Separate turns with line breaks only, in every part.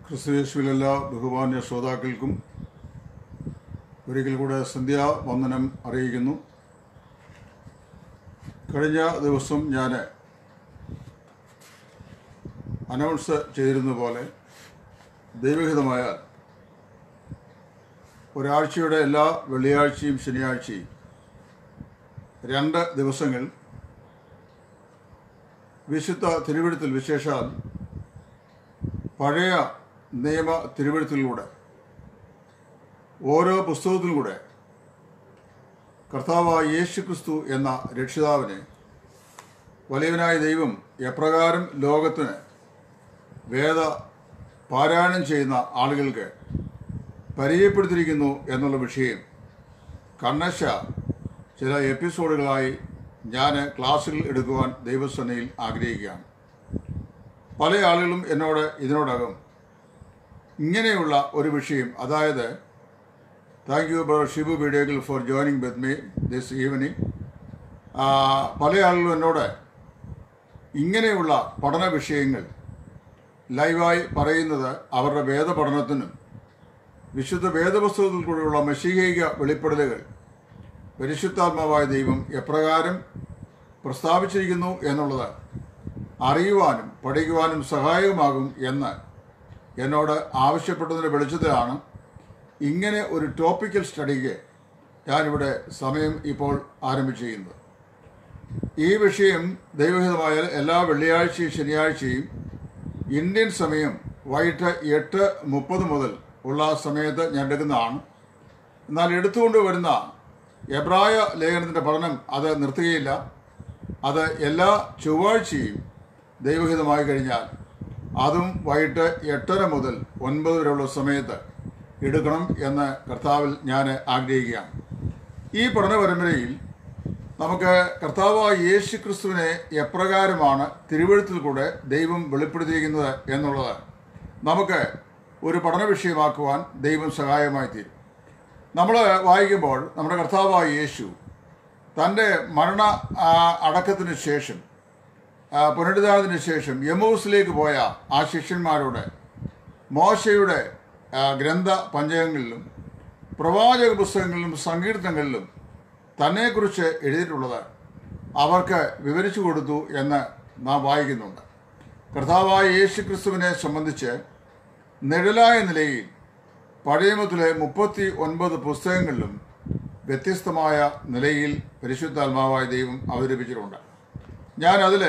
ക്രിസ്തുയേശുവിലെല്ലാ ബഹുമാന്യ ശ്രോതാക്കൾക്കും ഒരിക്കൽ കൂടെ സന്ധ്യാവന്ദനം അറിയിക്കുന്നു കഴിഞ്ഞ ദിവസം ഞാൻ അനൗൺസ് ചെയ്തിരുന്ന പോലെ ദൈവഹിതമായാൽ ഒരാഴ്ചയുടെ എല്ലാ വെള്ളിയാഴ്ചയും ശനിയാഴ്ചയും രണ്ട് ദിവസങ്ങൾ വിശുദ്ധ തിരുവഴുത്തിൽ വിശേഷാൽ പഴയ നിയമ തിരുവഴുത്തിലൂടെ ഓരോ പുസ്തകത്തിലൂടെ കർത്താവായ യേശു ക്രിസ്തു എന്ന രക്ഷിതാവിനെ വലിയവനായ ദൈവം എപ്രകാരം ലോകത്തിന് വേദ പാരായണം ചെയ്യുന്ന ആളുകൾക്ക് പരിചയപ്പെടുത്തിയിരിക്കുന്നു എന്നുള്ള വിഷയം കണ്ണശ ചില എപ്പിസോഡുകളായി ഞാൻ ക്ലാസ്സുകൾ എടുക്കുവാൻ ദൈവസേനയിൽ ആഗ്രഹിക്കുകയാണ് പല ആളുകളും എന്നോട് ഇതിനോടകം ഇങ്ങനെയുള്ള ഒരു വിഷയം അതായത് താങ്ക് യു ബ്രദർ ഷിബു ബിഡേഗിൾ for joining with me this evening പല ആളുകളും എന്നോട് ഇങ്ങനെയുള്ള പഠന വിഷയങ്ങൾ ലൈവായി പറയുന്നത് അവരുടെ വേദപഠനത്തിനും വിശുദ്ധ വേദപുസ്തകത്തിൽ കൂടെയുള്ള മഷികൈക വെളിപ്പെടുത്തലുകൾ പരിശുദ്ധാത്മാവായ ദൈവം എപ്രകാരം പ്രസ്താവിച്ചിരിക്കുന്നു എന്നുള്ളത് അറിയുവാനും പഠിക്കുവാനും സഹായകമാകും എന്ന് എന്നോട് ആവശ്യപ്പെട്ടതിൻ്റെ വെളിച്ചത്തിലാണ് ഇങ്ങനെ ഒരു ടോപ്പിക്കൽ സ്റ്റഡിക്ക് ഞാനിവിടെ സമയം ഇപ്പോൾ ആരംഭിച്ചിരിക്കുന്നത് ഈ വിഷയം ദൈവഹിതമായ എല്ലാ വെള്ളിയാഴ്ചയും ശനിയാഴ്ചയും ഇന്ത്യൻ സമയം വൈകിട്ട് എട്ട് മുപ്പത് മുതൽ ഉള്ള സമയത്ത് ഞാൻ എടുക്കുന്നതാണ് എന്നാൽ എടുത്തുകൊണ്ട് വരുന്ന എബ്രായ ലേഖനത്തിൻ്റെ പഠനം അത് നിർത്തുകയില്ല അത് എല്ലാ ചൊവ്വാഴ്ചയും ദൈവഹിതമായി കഴിഞ്ഞാൽ അതും വൈകിട്ട് എട്ടര മുതൽ ഒൻപത് വരെയുള്ള സമയത്ത് എടുക്കണം എന്ന് കർത്താവിൽ ഞാൻ ആഗ്രഹിക്കുകയാണ് ഈ പഠന പരമ്പരയിൽ നമുക്ക് കർത്താവായ യേശു ക്രിസ്തുവിനെ എപ്രകാരമാണ് തിരുവഴുത്തിൽ കൂടെ ദൈവം വെളിപ്പെടുത്തിയിരിക്കുന്നത് എന്നുള്ളത് നമുക്ക് ഒരു പഠന വിഷയമാക്കുവാൻ ദൈവം സഹായമായി തീരും നമ്മൾ വായിക്കുമ്പോൾ നമ്മുടെ കർത്താവായ യേശു തൻ്റെ മരണ ആ, അടക്കത്തിന് ശേഷം ആ, പുനരുദ്ധാനത്തിന് ശേഷം യമൂസിലേക്ക് പോയ ആ ശിഷ്യന്മാരോട് മോശയുടെ ആ, ഗ്രന്ഥ പഞ്ചകങ്ങളിലും പ്രവാചക പുസ്തകങ്ങളിലും സങ്കീർത്തനങ്ങളിലും തന്നെക്കുറിച്ച് എഴുതിയിട്ടുള്ളത് അവർക്ക് വിവരിച്ചു കൊടുത്തു എന്ന് നാം വായിക്കുന്നുണ്ട് കർത്താവായ യേശു ക്രിസ്തുവിനെ സംബന്ധിച്ച് നിഴലായ നിലയിൽ പഴയമത്തിലെ മുപ്പത്തി ഒൻപത് പുസ്തകങ്ങളിലും വ്യത്യസ്തമായ നിലയിൽ പരിശുദ്ധാത്മാവായ ദൈവം അവതരിപ്പിച്ചിട്ടുണ്ട് ഞാൻ അതിൽ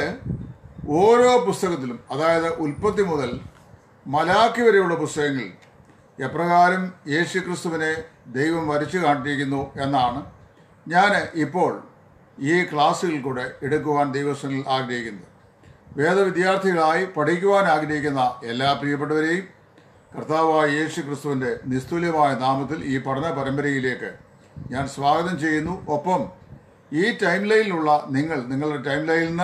ഓരോ പുസ്തകത്തിലും അതായത് ഉൽപ്പത്തി മുതൽ മലാക്കി വരെയുള്ള പുസ്തകങ്ങളിൽ എപ്രകാരം യേശു ക്രിസ്തുവിനെ ദൈവം വരച്ചു കാട്ടിയിരിക്കുന്നു എന്നാണ് ഞാൻ ഇപ്പോൾ ഈ ക്ലാസ്സുകൾ കൂടെ എടുക്കുവാൻ ദൈവസ്ഥനിൽ ആഗ്രഹിക്കുന്നത് വേദവിദ്യാർത്ഥികളായി പഠിക്കുവാൻ ആഗ്രഹിക്കുന്ന എല്ലാ പ്രിയപ്പെട്ടവരെയും കർത്താവായ യേശു ക്രിസ്തുവിൻ്റെ നിസ്തുല്യമായ നാമത്തിൽ ഈ പഠന പരമ്പരയിലേക്ക് ഞാൻ സ്വാഗതം ചെയ്യുന്നു ഒപ്പം ഈ ടൈം ലൈനിലുള്ള നിങ്ങൾ നിങ്ങളുടെ ടൈം ലൈനിൽ നിന്ന്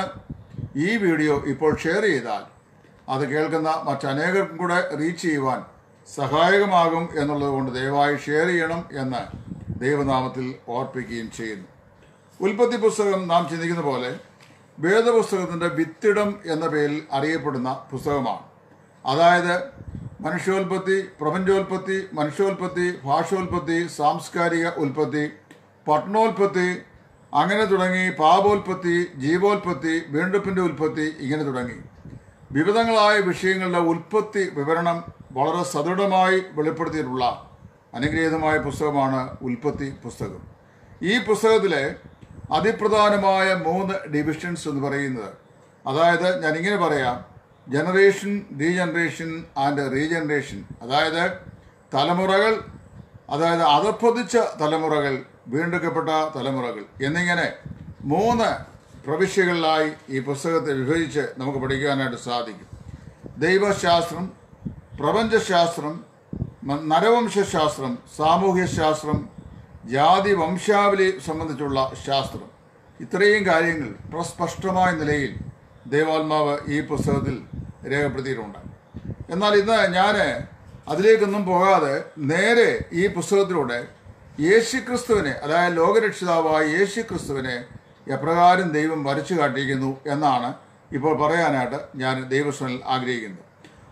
ഈ വീഡിയോ ഇപ്പോൾ ഷെയർ ചെയ്താൽ അത് കേൾക്കുന്ന മറ്റനേകർക്കും കൂടെ റീച്ച് ചെയ്യുവാൻ സഹായകമാകും എന്നുള്ളത് കൊണ്ട് ദയവായി ഷെയർ ചെയ്യണം എന്ന് ദൈവനാമത്തിൽ ഓർപ്പിക്കുകയും ചെയ്യുന്നു ഉൽപ്പത്തി പുസ്തകം നാം ചിന്തിക്കുന്ന പോലെ വേദപുസ്തകത്തിൻ്റെ വിത്തിടം എന്ന പേരിൽ അറിയപ്പെടുന്ന പുസ്തകമാണ് അതായത് മനുഷ്യോൽപത്തി പ്രപഞ്ചോൽപത്തി മനുഷ്യോൽപത്തി ഭാഷോൽപത്തി സാംസ്കാരിക ഉൽപ്പത്തി പട്ടണോൽപത്തി അങ്ങനെ തുടങ്ങി പാപോൽപത്തി ജീവോൽപത്തി വീണ്ടെടുപ്പിൻ്റെ ഉൽപ്പത്തി ഇങ്ങനെ തുടങ്ങി വിവിധങ്ങളായ വിഷയങ്ങളുടെ ഉൽപ്പത്തി വിവരണം വളരെ സദൃഢമായി വെളിപ്പെടുത്തിയിട്ടുള്ള അനുഗ്രഹീതമായ പുസ്തകമാണ് ഉൽപ്പത്തി പുസ്തകം ഈ പുസ്തകത്തിലെ അതിപ്രധാനമായ മൂന്ന് ഡിവിഷൻസ് എന്ന് പറയുന്നത് അതായത് ഞാൻ ഇങ്ങനെ പറയാം ജനറേഷൻ റീജനറേഷൻ ആൻഡ് റീജനറേഷൻ അതായത് തലമുറകൾ അതായത് അധപ്പതിച്ച തലമുറകൾ വീണ്ടെടുക്കപ്പെട്ട തലമുറകൾ എന്നിങ്ങനെ മൂന്ന് പ്രവിശ്യകളിലായി ഈ പുസ്തകത്തെ വിഭജിച്ച് നമുക്ക് പഠിക്കാനായിട്ട് സാധിക്കും ദൈവശാസ്ത്രം പ്രപഞ്ചശാസ്ത്രം മ- നരവംശശാസ്ത്രം സാമൂഹ്യശാസ്ത്രം ജാതി വംശാവലി സംബന്ധിച്ചുള്ള ശാസ്ത്രം ഇത്രയും കാര്യങ്ങൾ പ്രസ്പഷ്ടമായ നിലയിൽ ദേവാത്മാവ് ഈ പുസ്തകത്തിൽ രേഖപ്പെടുത്തിയിട്ടുണ്ട് എന്നാൽ ഇന്ന് ഞാൻ അതിലേക്കൊന്നും പോകാതെ നേരെ ഈ പുസ്തകത്തിലൂടെ യേശുക്രിസ്തുവിനെ അതായത് ലോകരക്ഷിതാവായ യേശുക്രിസ്തുവിനെ എപ്രകാരം ദൈവം വരച്ചു കാട്ടിയിരിക്കുന്നു എന്നാണ് ഇപ്പോൾ പറയാനായിട്ട് ഞാൻ ദൈവസ്വനിൽ ആഗ്രഹിക്കുന്നത്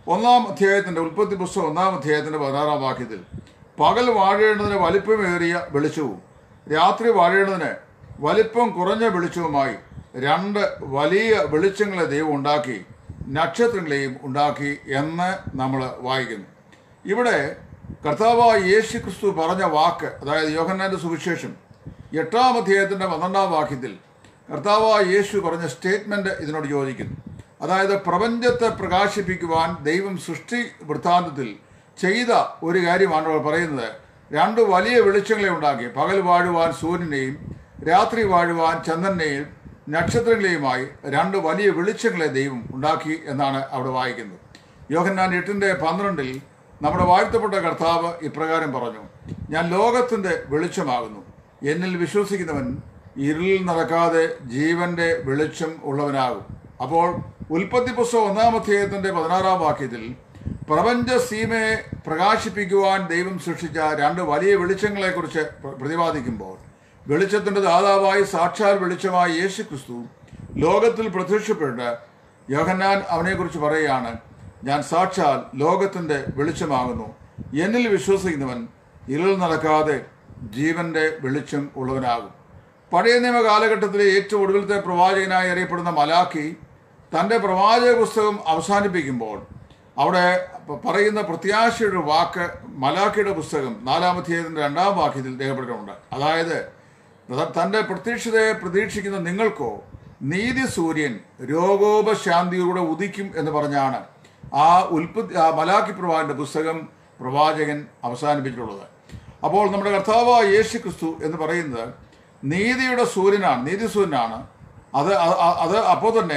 ഒന്നാം അധ്യായത്തിന്റെ ഉൽപ്പത്തി പുസ്തകം ഒന്നാം അധ്യായത്തിന്റെ പതിനാറാം വാക്യത്തിൽ പകൽ വാഴേണ്ടതിന് വലിപ്പമേറിയ വെളിച്ചവും രാത്രി വാഴേണ്ടതിന് വലിപ്പം കുറഞ്ഞ വെളിച്ചവുമായി രണ്ട് വലിയ വെളിച്ചങ്ങളെ ദൈവം ഉണ്ടാക്കി നക്ഷത്രങ്ങളെയും ഉണ്ടാക്കി എന്ന് നമ്മൾ വായിക്കുന്നു ഇവിടെ കർത്താവായ യേശു ക്രിസ്തു പറഞ്ഞ വാക്ക് അതായത് യോഹന്നാന്റെ സുവിശേഷം എട്ടാം അധ്യായത്തിന്റെ പന്ത്രണ്ടാം വാക്യത്തിൽ കർത്താവായ യേശു പറഞ്ഞ സ്റ്റേറ്റ്മെന്റ് ഇതിനോട് യോജിക്കുന്നു അതായത് പ്രപഞ്ചത്തെ പ്രകാശിപ്പിക്കുവാൻ ദൈവം സൃഷ്ടി വൃത്താന്തത്തിൽ ചെയ്ത ഒരു കാര്യമാണ് അവർ പറയുന്നത് രണ്ട് വലിയ വെളിച്ചങ്ങളെ ഉണ്ടാക്കി പകൽ വാഴുവാൻ സൂര്യനെയും രാത്രി വാഴുവാൻ ചന്ദ്രനെയും നക്ഷത്രങ്ങളെയുമായി രണ്ട് വലിയ വെളിച്ചങ്ങളെ ദൈവം ഉണ്ടാക്കി എന്നാണ് അവിടെ വായിക്കുന്നത് യോഹന്നാൻ എട്ടിന്റെ പന്ത്രണ്ടിൽ നമ്മുടെ വാഴ്ത്തപ്പെട്ട കർത്താവ് ഇപ്രകാരം പറഞ്ഞു ഞാൻ ലോകത്തിന്റെ വെളിച്ചമാകുന്നു എന്നിൽ വിശ്വസിക്കുന്നവൻ ഇരുളിൽ നടക്കാതെ ജീവന്റെ വെളിച്ചം ഉള്ളവനാകും അപ്പോൾ ഉൽപ്പത്തി പുസ്തകം ഒന്നാം അധ്യായത്തിന്റെ പതിനാറാം വാക്യത്തിൽ പ്രപഞ്ച സീമയെ പ്രകാശിപ്പിക്കുവാൻ ദൈവം സൃഷ്ടിച്ച രണ്ട് വലിയ വെളിച്ചങ്ങളെക്കുറിച്ച് പ്ര- പ്രതിപാദിക്കുമ്പോൾ വെളിച്ചത്തിന്റെ ദാതാവായി സാക്ഷാൽ വെളിച്ചമായ യേശു ക്രിസ്തു ലോകത്തിൽ പ്രത്യക്ഷപ്പെട്ട് യോഹന്നാൻ അവനെക്കുറിച്ച് പറയുകയാണ് ഞാൻ സാക്ഷാൽ ലോകത്തിന്റെ വെളിച്ചമാകുന്നു എന്നിൽ വിശ്വസിക്കുന്നവൻ ഇരുൾ നടക്കാതെ ജീവന്റെ വെളിച്ചം ഉള്ളവനാകും പഴയ നിയമ കാലഘട്ടത്തിലെ ഏറ്റവും ഒടുവിലത്തെ പ്രവാചകനായി അറിയപ്പെടുന്ന മലാഖി തൻ്റെ പ്രവാചക പുസ്തകം അവസാനിപ്പിക്കുമ്പോൾ അവിടെ പ- പറയുന്ന പ്രത്യാശയുടെ വാക്ക് മലാഖിയുടെ പുസ്തകം നാലാമധ്യായത്തിൻ്റെ രണ്ടാം വാക്യത്തിൽ രേഖപ്പെടുത്തിയിട്ടുണ്ട് അതായത് ത- തൻ്റെ പ്രത്യക്ഷതയെ പ്രതീക്ഷിക്കുന്ന നിങ്ങൾക്കോ നീതി സൂര്യൻ രോഗോപശാന്തിയോടെ ഉദിക്കും എന്ന് പറഞ്ഞാണ് ആ ഉൽപ്പത്തി ആ മലാഖി പ്രവാചകന്റെ പുസ്തകം പ്രവാചകൻ അവസാനിപ്പിച്ചിട്ടുള്ളത് അപ്പോൾ നമ്മുടെ കർത്താവായ യേശു ക്രിസ്തു എന്ന് പറയുന്നത് നീതിയുടെ സൂര്യനാണ് നീതി സൂര്യനാണ് അത് അ- അ- അത് അപ്പോൾ തന്നെ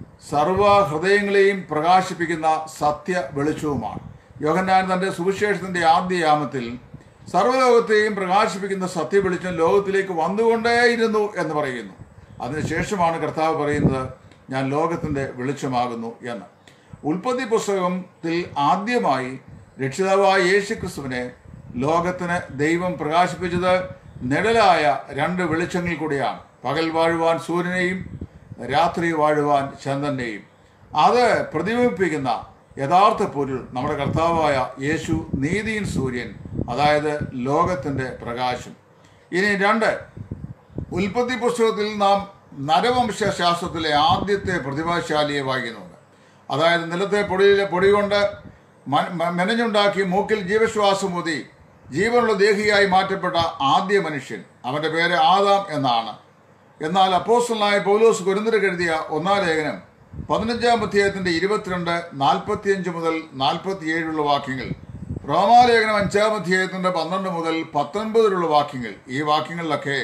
സർവ ഹൃദയങ്ങളെയും പ്രകാശിപ്പിക്കുന്ന സത്യ വെളിച്ചവുമാണ് യോഹന്നാൻ തന്റെ സുവിശേഷത്തിന്റെ ആദ്യ യാമത്തിൽ സർവ്വലോകത്തെയും പ്രകാശിപ്പിക്കുന്ന സത്യ വെളിച്ചം ലോകത്തിലേക്ക് വന്നുകൊണ്ടേയിരുന്നു എന്ന് പറയുന്നു അതിനുശേഷമാണ് കർത്താവ് പറയുന്നത് ഞാൻ ലോകത്തിന്റെ വെളിച്ചമാകുന്നു എന്ന് ഉൽപ്പത്തി പുസ്തകത്തിൽ ആദ്യമായി രക്ഷിതാവായ യേശു ക്രിസ്തുവിനെ ലോകത്തിന് ദൈവം പ്രകാശിപ്പിച്ചത് നിഴലായ രണ്ട് വെളിച്ചങ്ങൾ കൂടിയാണ് പകൽ വാഴുവാൻ സൂര്യനെയും രാത്രി വാഴുവാൻ ചന്ദ്രനെയും അത് പ്രതിബിംബിപ്പിക്കുന്ന യഥാർത്ഥ പൊരുൾ നമ്മുടെ കർത്താവായ യേശു നീതിயின் സൂര്യൻ അതായത് ലോകത്തിന്റെ പ്രകാശം ഇനി രണ്ട് ഉൽപ്പത്തി പുസ്തകത്തിൽ നാം നരവംശ ശാസ്ത്രത്തിലെ ആദ്യത്തെ പ്രതിഭാശാലിയെ വായിക്കുന്നുണ്ട് അതായത് നിലത്തെ പൊടിയിലെ പൊടി കൊണ്ട് മ- മ- മെനഞ്ഞുണ്ടാക്കി മൂക്കിൽ ജീവശ്വാസം ഊതി ജീവനുള്ള ദേഹിയായി മാറ്റപ്പെട്ട ആദ്യ മനുഷ്യൻ അവന്റെ പേര് ആദാം എന്നാണ് എന്നാൽ അപ്പോസ്റ്റലായ പൗലോസ് കുരുന്നിരക്ക് എഴുതിയ ഒന്നാം ലേഖനം പതിനഞ്ചാം അധ്യായത്തിന്റെ ഇരുപത്തിരണ്ട് നാൽപ്പത്തിയഞ്ച് മുതൽ നാൽപ്പത്തിയേഴുള്ള വാക്യങ്ങൾ റോമാലേഖനം അഞ്ചാം അധ്യായത്തിന്റെ പന്ത്രണ്ട് മുതൽ പത്തൊൻപതിലുള്ള വാക്യങ്ങൾ ഈ വാക്യങ്ങളിലൊക്കെ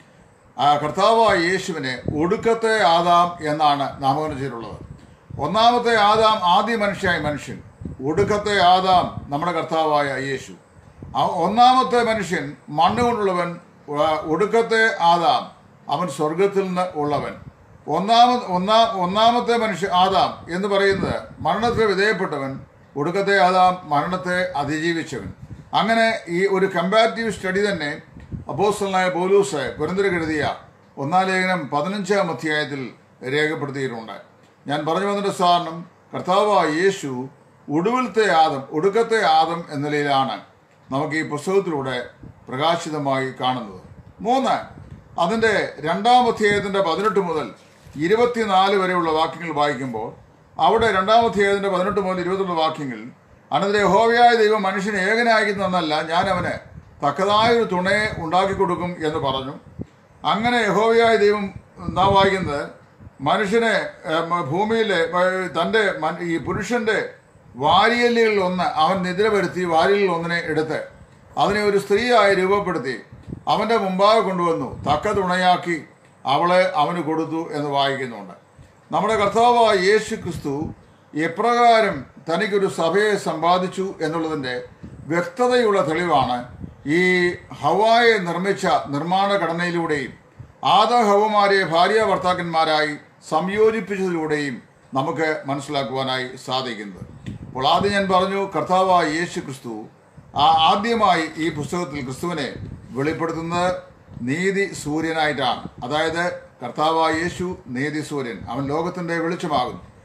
ആ കർത്താവായ യേശുവിനെ ഒടുക്കത്തെ ആദാം എന്നാണ് നാമകരണം ചെയ്തിട്ടുള്ളത് ഒന്നാമത്തെ ആദാം ആദ്യ മനുഷ്യനായ മനുഷ്യൻ ഒടുക്കത്തെ ആദാം നമ്മുടെ കർത്താവായ യേശു ആ ഒന്നാമത്തെ മനുഷ്യൻ മണ്ണ് കൊണ്ടുള്ളവൻ ആ, ഒടുക്കത്തെ ആദാം അവൻ സ്വർഗത്തിൽ നിന്ന് ഉള്ളവൻ ഒന്നാമ ഒന്നാ ഒന്നാമത്തെ മനുഷ്യ ആദാം എന്ന് പറയുന്നത് മരണത്തിന് വിധേയപ്പെട്ടവൻ ഒടുക്കത്തെ ആദാം മരണത്തെ അതിജീവിച്ചവൻ അങ്ങനെ ഈ ഒരു കമ്പാരിറ്റീവ് സ്റ്റഡി തന്നെ അപ്പോസ്റ്റലായ പോലൂസ് കുരന്തരക്ക് എഴുതിയ ഒന്നാം ലേഖനം പതിനഞ്ചാം അധ്യായത്തിൽ രേഖപ്പെടുത്തിയിട്ടുണ്ട് ഞാൻ പറഞ്ഞു വന്നതിന്റെ സാറിനും കർത്താവായ യേശു ഒടുവിലത്തെ ആദം ഒടുക്കത്തെ ആദം എന്ന നിലയിലാണ് നമുക്ക് ഈ പുസ്തകത്തിലൂടെ പ്രകാശിതമായി കാണുന്നത് മൂന്ന് അതിൻ്റെ രണ്ടാം അധ്യായത്തിൻ്റെ പതിനെട്ട് മുതൽ ഇരുപത്തിനാല് വരെയുള്ള വാക്യങ്ങൾ വായിക്കുമ്പോൾ അവിടെ രണ്ടാം അധ്യായത്തിൻ്റെ പതിനെട്ട് മുതൽ ഇരുപത്തിരണ്ട് വാക്യങ്ങൾ അനന്തര യഹോവയായ ദൈവം മനുഷ്യനെ ഏകനാക്കി തന്നല്ല ഞാൻ അവന് തക്കതായ ഒരു തുണയെ ഉണ്ടാക്കി കൊടുക്കും എന്ന് പറഞ്ഞു അങ്ങനെ യഹോവയായ ദൈവം നാം വായിക്കുന്നത് മനുഷ്യനെ ഏം, ഭൂമിയിലെ ഏ, തൻ്റെ മൻ- ഈ പുരുഷന്റെ വാരിയല്ലുകളിൽ ഒന്ന് അവൻ നിദ്ര വരുത്തി വാരിയലിൽ ഒന്നിനെ എടുത്ത് അതിനെ ഒരു സ്ത്രീയായി രൂപപ്പെടുത്തി അവന്റെ മുമ്പാകെ കൊണ്ടുവന്നു തക്ക തുണയാക്കി അവളെ അവന് കൊടുത്തു എന്ന് വായിക്കുന്നുണ്ട് നമ്മുടെ കർത്താവായ യേശു ക്രിസ്തു എപ്രകാരം തനിക്കൊരു സഭയെ സമ്പാദിച്ചു എന്നുള്ളതിൻ്റെ വ്യക്തതയുള്ള തെളിവാണ് ഈ ഹവായെ നിർമ്മിച്ച നിർമ്മാണ ഘടനയിലൂടെയും ആദ ഹവമാരെ ഭാര്യ ഭർത്താക്കന്മാരായി സംയോജിപ്പിച്ചതിലൂടെയും നമുക്ക് മനസ്സിലാക്കുവാനായി സാധിക്കുന്നത് അപ്പോൾ ആദ്യം ഞാൻ പറഞ്ഞു കർത്താവായ യേശു ക്രിസ്തു ആ ആദ്യമായി ഈ പുസ്തകത്തിൽ ക്രിസ്തുവിനെ വെളിപ്പെടുത്തുന്നത് നീതി സൂര്യനായിട്ടാണ് അതായത് കർത്താവായ യേശു നീതി സൂര്യൻ അവൻ ലോകത്തിന്റെ വെളിച്ചമാകുന്നു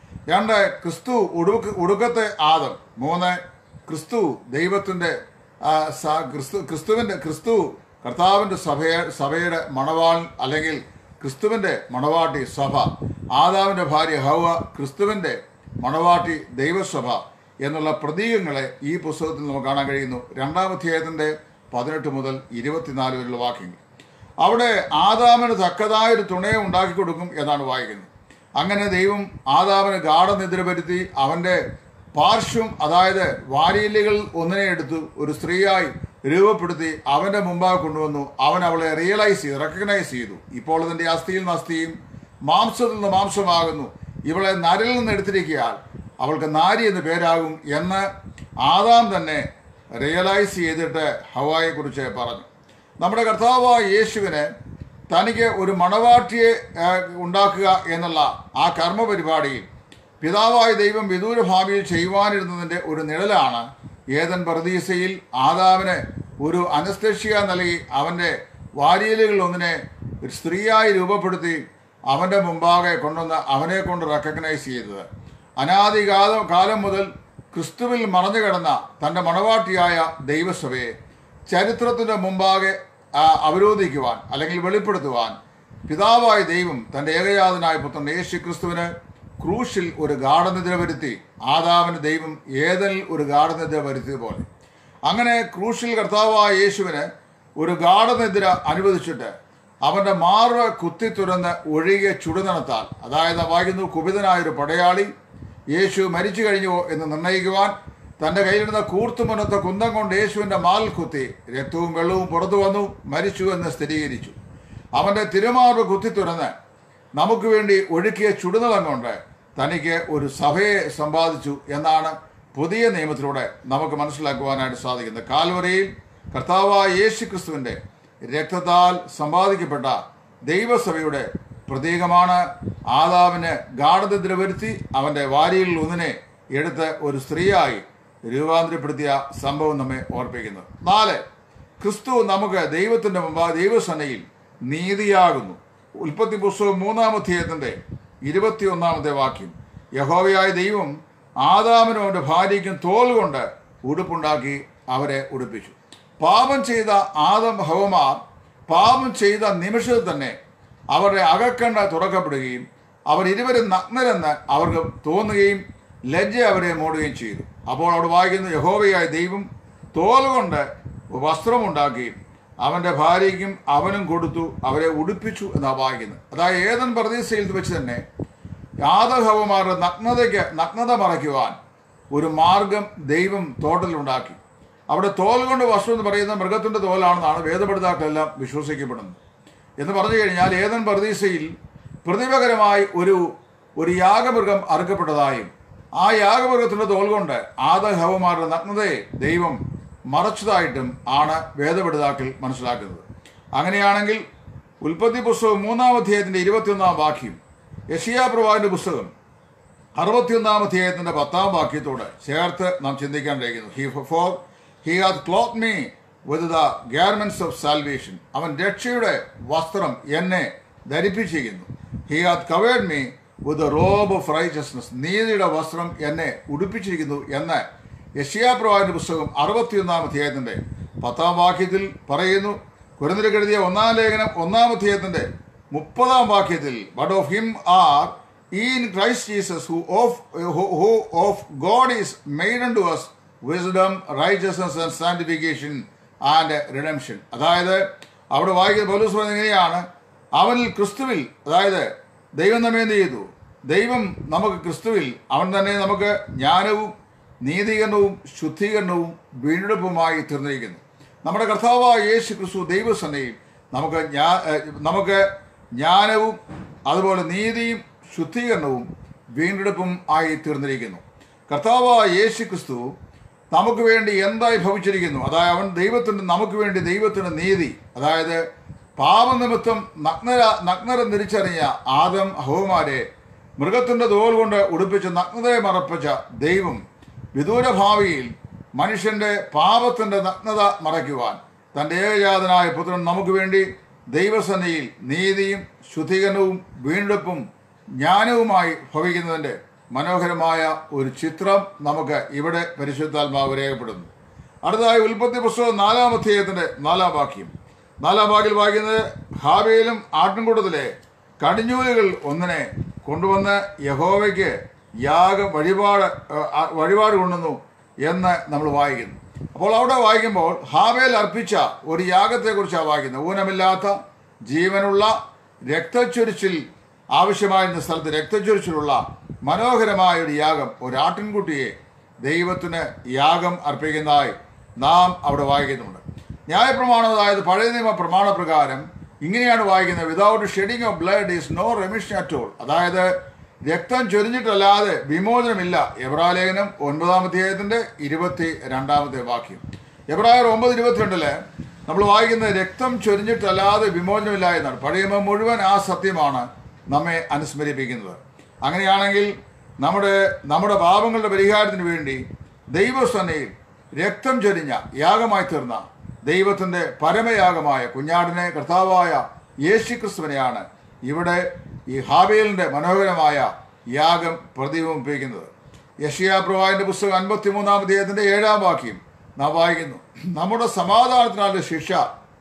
രണ്ട് ക്രിസ്തു ഉടുക്ക് ഉടുക്കത്തെ ആദം മൂന്ന് ക്രിസ്തു ദൈവത്തിൻ്റെ ആ, സ- ക്രിസ്തു ക്രിസ്തുവിൻ്റെ ക്രിസ്തു കർത്താവിൻ്റെ സഭയെ സഭയുടെ മണവാൾ അല്ലെങ്കിൽ ക്രിസ്തുവിൻ്റെ മണവാട്ടി സഭ ആദാവിൻ്റെ ഭാര്യ ഹൗവ ക്രിസ്തുവിൻ്റെ മണവാട്ടി ദൈവസഭ എന്നുള്ള പ്രതീകങ്ങളെ ഈ പുസ്തകത്തിൽ നമുക്ക് കാണാൻ കഴിയുന്നു രണ്ടാം അധ്യായത്തിൻ്റെ പതിനെട്ട് മുതൽ ഇരുപത്തിനാല് വരെയുള്ള വാക്യങ്ങൾ അവിടെ ആദാമിന് തക്കതായ ഒരു തുണയെ ഉണ്ടാക്കി കൊടുക്കും എന്നാണ് വായിക്കുന്നത് അങ്ങനെ ദൈവം ആദാമിന് ഗാഠനിദ്ര വരുത്തി അവൻ്റെ പാർശ്വം അതായത് വാരിയലുകൾ ഒന്നിനെ എടുത്തു ഒരു സ്ത്രീയായി രൂപപ്പെടുത്തി അവൻ്റെ മുമ്പാകെ കൊണ്ടുവന്നു അവൻ അവളെ റിയലൈസ് ചെയ്തു റെക്കഗ്നൈസ് ചെയ്തു ഇപ്പോൾ ഇതിൻ്റെ അസ്ഥിയിൽ നിന്ന് അസ്ഥിയും മാംസത്തിൽ നിന്ന് മാംസമാകുന്നു ഇവളെ നരിൽ നിന്ന് എടുത്തിരിക്കയാൽ അവൾക്ക് നാരി എന്ന് പേരാകും എന്ന് ആദാം തന്നെ റിയലൈസ് ചെയ്തിട്ട് ഹവായെ കുറിച്ച് പറഞ്ഞു നമ്മുടെ കർത്താവായ യേശുവിന് തനിക്ക് ഒരു മണവാട്ടിയെ ആ, ഉണ്ടാക്കുക എന്നുള്ള ആ കർമ്മ പരിപാടിയിൽ പിതാവായ ദൈവം വിദൂര ഭാവിയിൽ ചെയ്യുവാനിരുന്നതിൻ്റെ ഒരു നിഴലാണ് ഏതൻ പ്രതീസയിൽ ആദാവിന് ഒരു അനസ്തേഷ്യ നൽകി അവൻ്റെ വാരിയലുകൾ ഒന്നിനെ ഒരു സ്ത്രീയായി രൂപപ്പെടുത്തി അവൻ്റെ മുമ്പാകെ കൊണ്ടുവന്ന് അവനെ കൊണ്ട് റെക്കഗ്നൈസ് ചെയ്തത് അനാദി കാലം കാലം മുതൽ ക്രിസ്തുവിൽ മറഞ്ഞു കിടന്ന തൻ്റെ മണവാട്ടിയായ ദൈവസഭയെ ചരിത്രത്തിൻ്റെ മുമ്പാകെ ആ, അവരോധിക്കുവാൻ അല്ലെങ്കിൽ വെളിപ്പെടുത്തുവാൻ പിതാവായ ദൈവം തൻ്റെ ഏകജാതനായ പുത്രൻ യേശു ക്രിസ്തുവിന് ക്രൂശിൽ ഒരു ഗാഠനിദ്ര വരുത്തി ആദാവിന് ദൈവം ഏതനിൽ ഒരു ഗാഠനിദ്ര വരുത്തിയതുപോലെ അങ്ങനെ ക്രൂശിൽ കർത്താവായ യേശുവിന് ഒരു ഗാഠനിദ്ര അനുവദിച്ചിട്ട് അവന്റെ മാറ് കുത്തി തുറന്ന് ഒഴുകിയ ചുടുനണത്താൽ അതായത് വായിക്കുന്നു കുപിതനായൊരു പടയാളി യേശു മരിച്ചു കഴിഞ്ഞുവോ എന്ന് നിർണ്ണയിക്കുവാൻ തന്റെ കയ്യിലിരുന്ന കൂർത്തുമുനത്തെ കുന്തം കൊണ്ട് യേശുവിന്റെ മാൽ കുത്തി രക്തവും വെള്ളവും പുറത്തു വന്നു മരിച്ചു എന്ന് സ്ഥിരീകരിച്ചു അവന്റെ തിരുമാർവ് കുത്തി തുറന്ന് നമുക്ക് വേണ്ടി ഒഴുക്കിയ ചുടുനളം കൊണ്ട് തനിക്ക് ഒരു സഭയെ സമ്പാദിച്ചു എന്നാണ് പുതിയ നിയമത്തിലൂടെ നമുക്ക് മനസ്സിലാക്കുവാനായിട്ട് സാധിക്കുന്നത് കാൽവരയിൽ കർത്താവായ യേശു ക്രിസ്തുവിന്റെ രക്തത്താൽ സമ്പാദിക്കപ്പെട്ട ദൈവസഭയുടെ പ്രതീകമാണ് ആദാവിന് ഗാഠനിദ്ര വരുത്തി അവന്റെ വാരിയിൽ ഒന്നിനെ എടുത്ത് ഒരു സ്ത്രീയായി രൂപാന്തരപ്പെടുത്തിയ സംഭവം നമ്മെ ഓർപ്പിക്കുന്നു നാല് ക്രിസ്തു നമുക്ക് ദൈവത്തിന്റെ മുമ്പാകെ ദൈവസനയിൽ നീതിയാകുന്നു ഉൽപ്പത്തി പുസ്തകം മൂന്നാം അധ്യായത്തിന്റെ ഇരുപത്തിയൊന്നാമത്തെ വാക്യം യഹോവയായ ദൈവം ആദാമിനും അവന്റെ ഭാര്യയ്ക്കും തോൽ കൊണ്ട് ഉടുപ്പുണ്ടാക്കി അവരെ ഉടുപ്പിച്ചു പാപം ചെയ്ത ആദം ഹവമാർ പാപം ചെയ്ത നിമിഷത്തിൽ തന്നെ അവരുടെ അകക്കണ്ണ് തുറക്കപ്പെടുകയും അവർ ഇരുവരും നഗ്നരെന്ന് അവർക്ക് തോന്നുകയും ലജ്ജ അവരെ മൂടുകയും ചെയ്തു അപ്പോൾ അവിടെ വായിക്കുന്ന യഹോവയായ ദൈവം തോൽ കൊണ്ട് വസ്ത്രമുണ്ടാക്കി അവന്റെ ഭാര്യയ്ക്കും അവനും കൊടുത്തു അവരെ ഉടുപ്പിച്ചു എന്നാണ് വായിക്കുന്നത് അതായത് ഏതൻ പ്രതീക്ഷയിൽ വെച്ച് തന്നെ യാദഹവമാരുടെ നഗ്നതയ്ക്ക് നഗ്നത മറയ്ക്കുവാൻ ഒരു മാർഗം ദൈവം തോട്ടത്തിലുണ്ടാക്കി അവിടെ തോൽ കൊണ്ട് വസ്ത്രം എന്ന് പറയുന്ന മൃഗത്തിന്റെ തോലാണെന്നാണ് വേദപഠിതാക്കളെല്ലാം വിശ്വസിക്കപ്പെടുന്നത് എന്ന് പറഞ്ഞു കഴിഞ്ഞാൽ ഏതൻ പ്രതീക്ഷയിൽ പ്രതിഭകരമായി ഒരു ഒരു യാഗമൃഗം അറുക്കപ്പെട്ടതായും ആ യാഗമൃഗത്തിന്റെ തോൽ കൊണ്ട് ആദഹവമാരുടെ നഗ്നതയെ ദൈവം മറച്ചതായിട്ടും ആണ് വേദപഠിതാക്കൾ മനസ്സിലാക്കുന്നത് അങ്ങനെയാണെങ്കിൽ ഉൽപ്പത്തി പുസ്തകം മൂന്നാം അധ്യായത്തിന്റെ ഇരുപത്തിയൊന്നാം വാക്യം യഷിയാ പ്രവാഹിന്റെ പുസ്തകം അറുപത്തിയൊന്നാം അധ്യായത്തിന്റെ പത്താം വാക്യത്തോട് ചേർത്ത് നാം ചിന്തിക്കാണ്ടിരിക്കുന്നു he for he hath clothed me with the garments of salvation അവൻ രക്ഷയുടെ വസ്ത്രം എന്നെ ധരിപ്പിച്ചിരിക്കുന്നു he hath covered me with robe of righteousness നീതിയുടെ വസ്ത്രം എന്നെ ഉടുപ്പിച്ചിരിക്കുന്നു എന്ന് യഷിയാ പ്രവാഹിന്റെ പുസ്തകം അറുപത്തിയൊന്നാം അധ്യായത്തിന്റെ പത്താം വാക്യത്തിൽ പറയുന്നു കുരുന്നിൽ എഴുതിയ ഒന്നാം ലേഖനം ഒന്നാം അധ്യായത്തിന്റെ മുപ്പതാം വാക്യത്തിൽ but of him are in Christ Jesus, who of who, who of God is made unto us wisdom, righteousness and sanctification and redemption. അതായത് അവിടെ വായിക്കുന്ന പൗലോസ് പറയുന്നത് എങ്ങനെയാണ് അവനിൽ ക്രിസ്തുവിൽ അതായത് ദൈവം നമ്മെ എന്ത് ചെയ്തു ദൈവം നമുക്ക് ക്രിസ്തുവിൽ അവൻ തന്നെ നമുക്ക് ജ്ഞാനവും നീതീകരണവും ശുദ്ധീകരണവും വീണ്ടെടുപ്പുമായി തീർന്നിരിക്കുന്നു നമ്മുടെ കർത്താവായ യേശു ക്രിസ്തു ദൈവസന്നയിൽ നമുക്ക് ജ്ഞാ- ഏഹ് നമുക്ക് ജ്ഞാനവും അതുപോലെ നീതിയും ശുദ്ധീകരണവും വീണ്ടെടുപ്പും ആയി തീർന്നിരിക്കുന്നു കർത്താവായ യേശു ക്രിസ്തു നമുക്ക് വേണ്ടി എന്തായി ഭവിച്ചിരിക്കുന്നു അതായത് അവൻ ദൈവത്തിന് നമുക്ക് വേണ്ടി ദൈവത്തിന്റെ നീതി അതായത് പാപനിമിത്തം നഗ്നര നഗ്നര തിരിച്ചറിഞ്ഞ ആദം ഹോമാരെ മൃഗത്തിന്റെ തോൽ കൊണ്ട് ഉടുപ്പിച്ച നഗ്നതയെ മറപ്പിച്ച ദൈവം വിദൂര ഭാവിയിൽ മനുഷ്യന്റെ പാപത്തിന്റെ നഗ്നത മറയ്ക്കുവാൻ തന്റെ ഏകജാതനായ പുത്രൻ നമുക്ക് വേണ്ടി ദൈവസന്നയിൽ നീതിയും ശുദ്ധീകരണവും വീണ്ടെടുപ്പും ജ്ഞാനവുമായി ഭവിക്കുന്നതിന്റെ മനോഹരമായ ഒരു ചിത്രം നമുക്ക് ഇവിടെ പരിശുദ്ധാത്മാവ് രേഖപ്പെടുന്നു അടുത്തതായി ഉൽപ്പത്തി പുസ്തകം നാലാം അധ്യായത്തിന്റെ നാലാം വാക്യം നാലാം വാക്കിൽ വായിക്കുന്നത് ഹാബയിലും ആട്ടിൻകൂട്ടത്തിലെ കടിഞ്ഞൂലുകൾ ഒന്നിനെ കൊണ്ടുവന്ന് യഹോവയ്ക്ക് യാഗ വഴിപാട് ഏഹ്, ആ, വഴിപാട് കൊണ്ടുവന്നു എന്ന് നമ്മൾ വായിക്കുന്നു അപ്പോൾ അവിടെ വായിക്കുമ്പോൾ ഹാബേൽ അർപ്പിച്ച ഒരു യാഗത്തെക്കുറിച്ചാണ് വായിക്കുന്നത് ഊനമില്ലാത്ത ജീവനുള്ള രക്തച്ചൊരിച്ചിൽ ആവശ്യമായിരുന്ന സ്ഥലത്ത് രക്തച്ചൊരിച്ചിലുള്ള മനോഹരമായ ഒരു യാഗം ഒരു ആട്ടിൻകുട്ടിയെ ദൈവത്തിന് യാഗം അർപ്പിക്കുന്നതായി നാം അവിടെ വായിക്കുന്നുണ്ട് ന്യായപ്രമാണം അതായത് പഴയ നിയമ പ്രമാണപ്രകാരം ഇങ്ങനെയാണ് വായിക്കുന്നത് without shedding of blood is no remission at all അതായത് രക്തം ചൊരിഞ്ഞിട്ടല്ലാതെ വിമോചനമില്ല എബ്രാലേഖനം ഒൻപതാം അധ്യായത്തിന്റെ ഇരുപത്തി രണ്ടാമത്തെ വാക്യം എബ്രായർ ഒമ്പത് ഇരുപത്തിരണ്ടില് നമ്മൾ വായിക്കുന്നത് രക്തം ചൊരിഞ്ഞിട്ടല്ലാതെ വിമോചനമില്ല എന്നാണ് പഴയ നിയമം മുഴുവൻ ആ സത്യമാണ് നമ്മെ അനുസ്മരിപ്പിക്കുന്നത് അങ്ങനെയാണെങ്കിൽ നമ്മുടെ നമ്മുടെ പാപങ്ങളുടെ പരിഹാരത്തിന് വേണ്ടി ദൈവസന്നയിൽ രക്തം ചൊരിഞ്ഞ യാഗമായി തീർന്ന ദൈവത്തിന്റെ പരമയാഗമായ കുഞ്ഞാടിനെ കർത്താവായ യേശു ക്രിസ്തുവിനെയാണ് ഇവിടെ ഈ ഹാബേലിന്റെ മനോഹരമായ യാഗം പ്രതിബിംബിപ്പിക്കുന്നത് യഷിയാ പ്രവാഹിന്റെ പുസ്തകം അൻപത്തിമൂന്നാം അധ്യായത്തിന്റെ ഏഴാം വാക്യം നാം വായിക്കുന്നു നമ്മുടെ സമാധാനത്തിനുള്ള ശിക്ഷ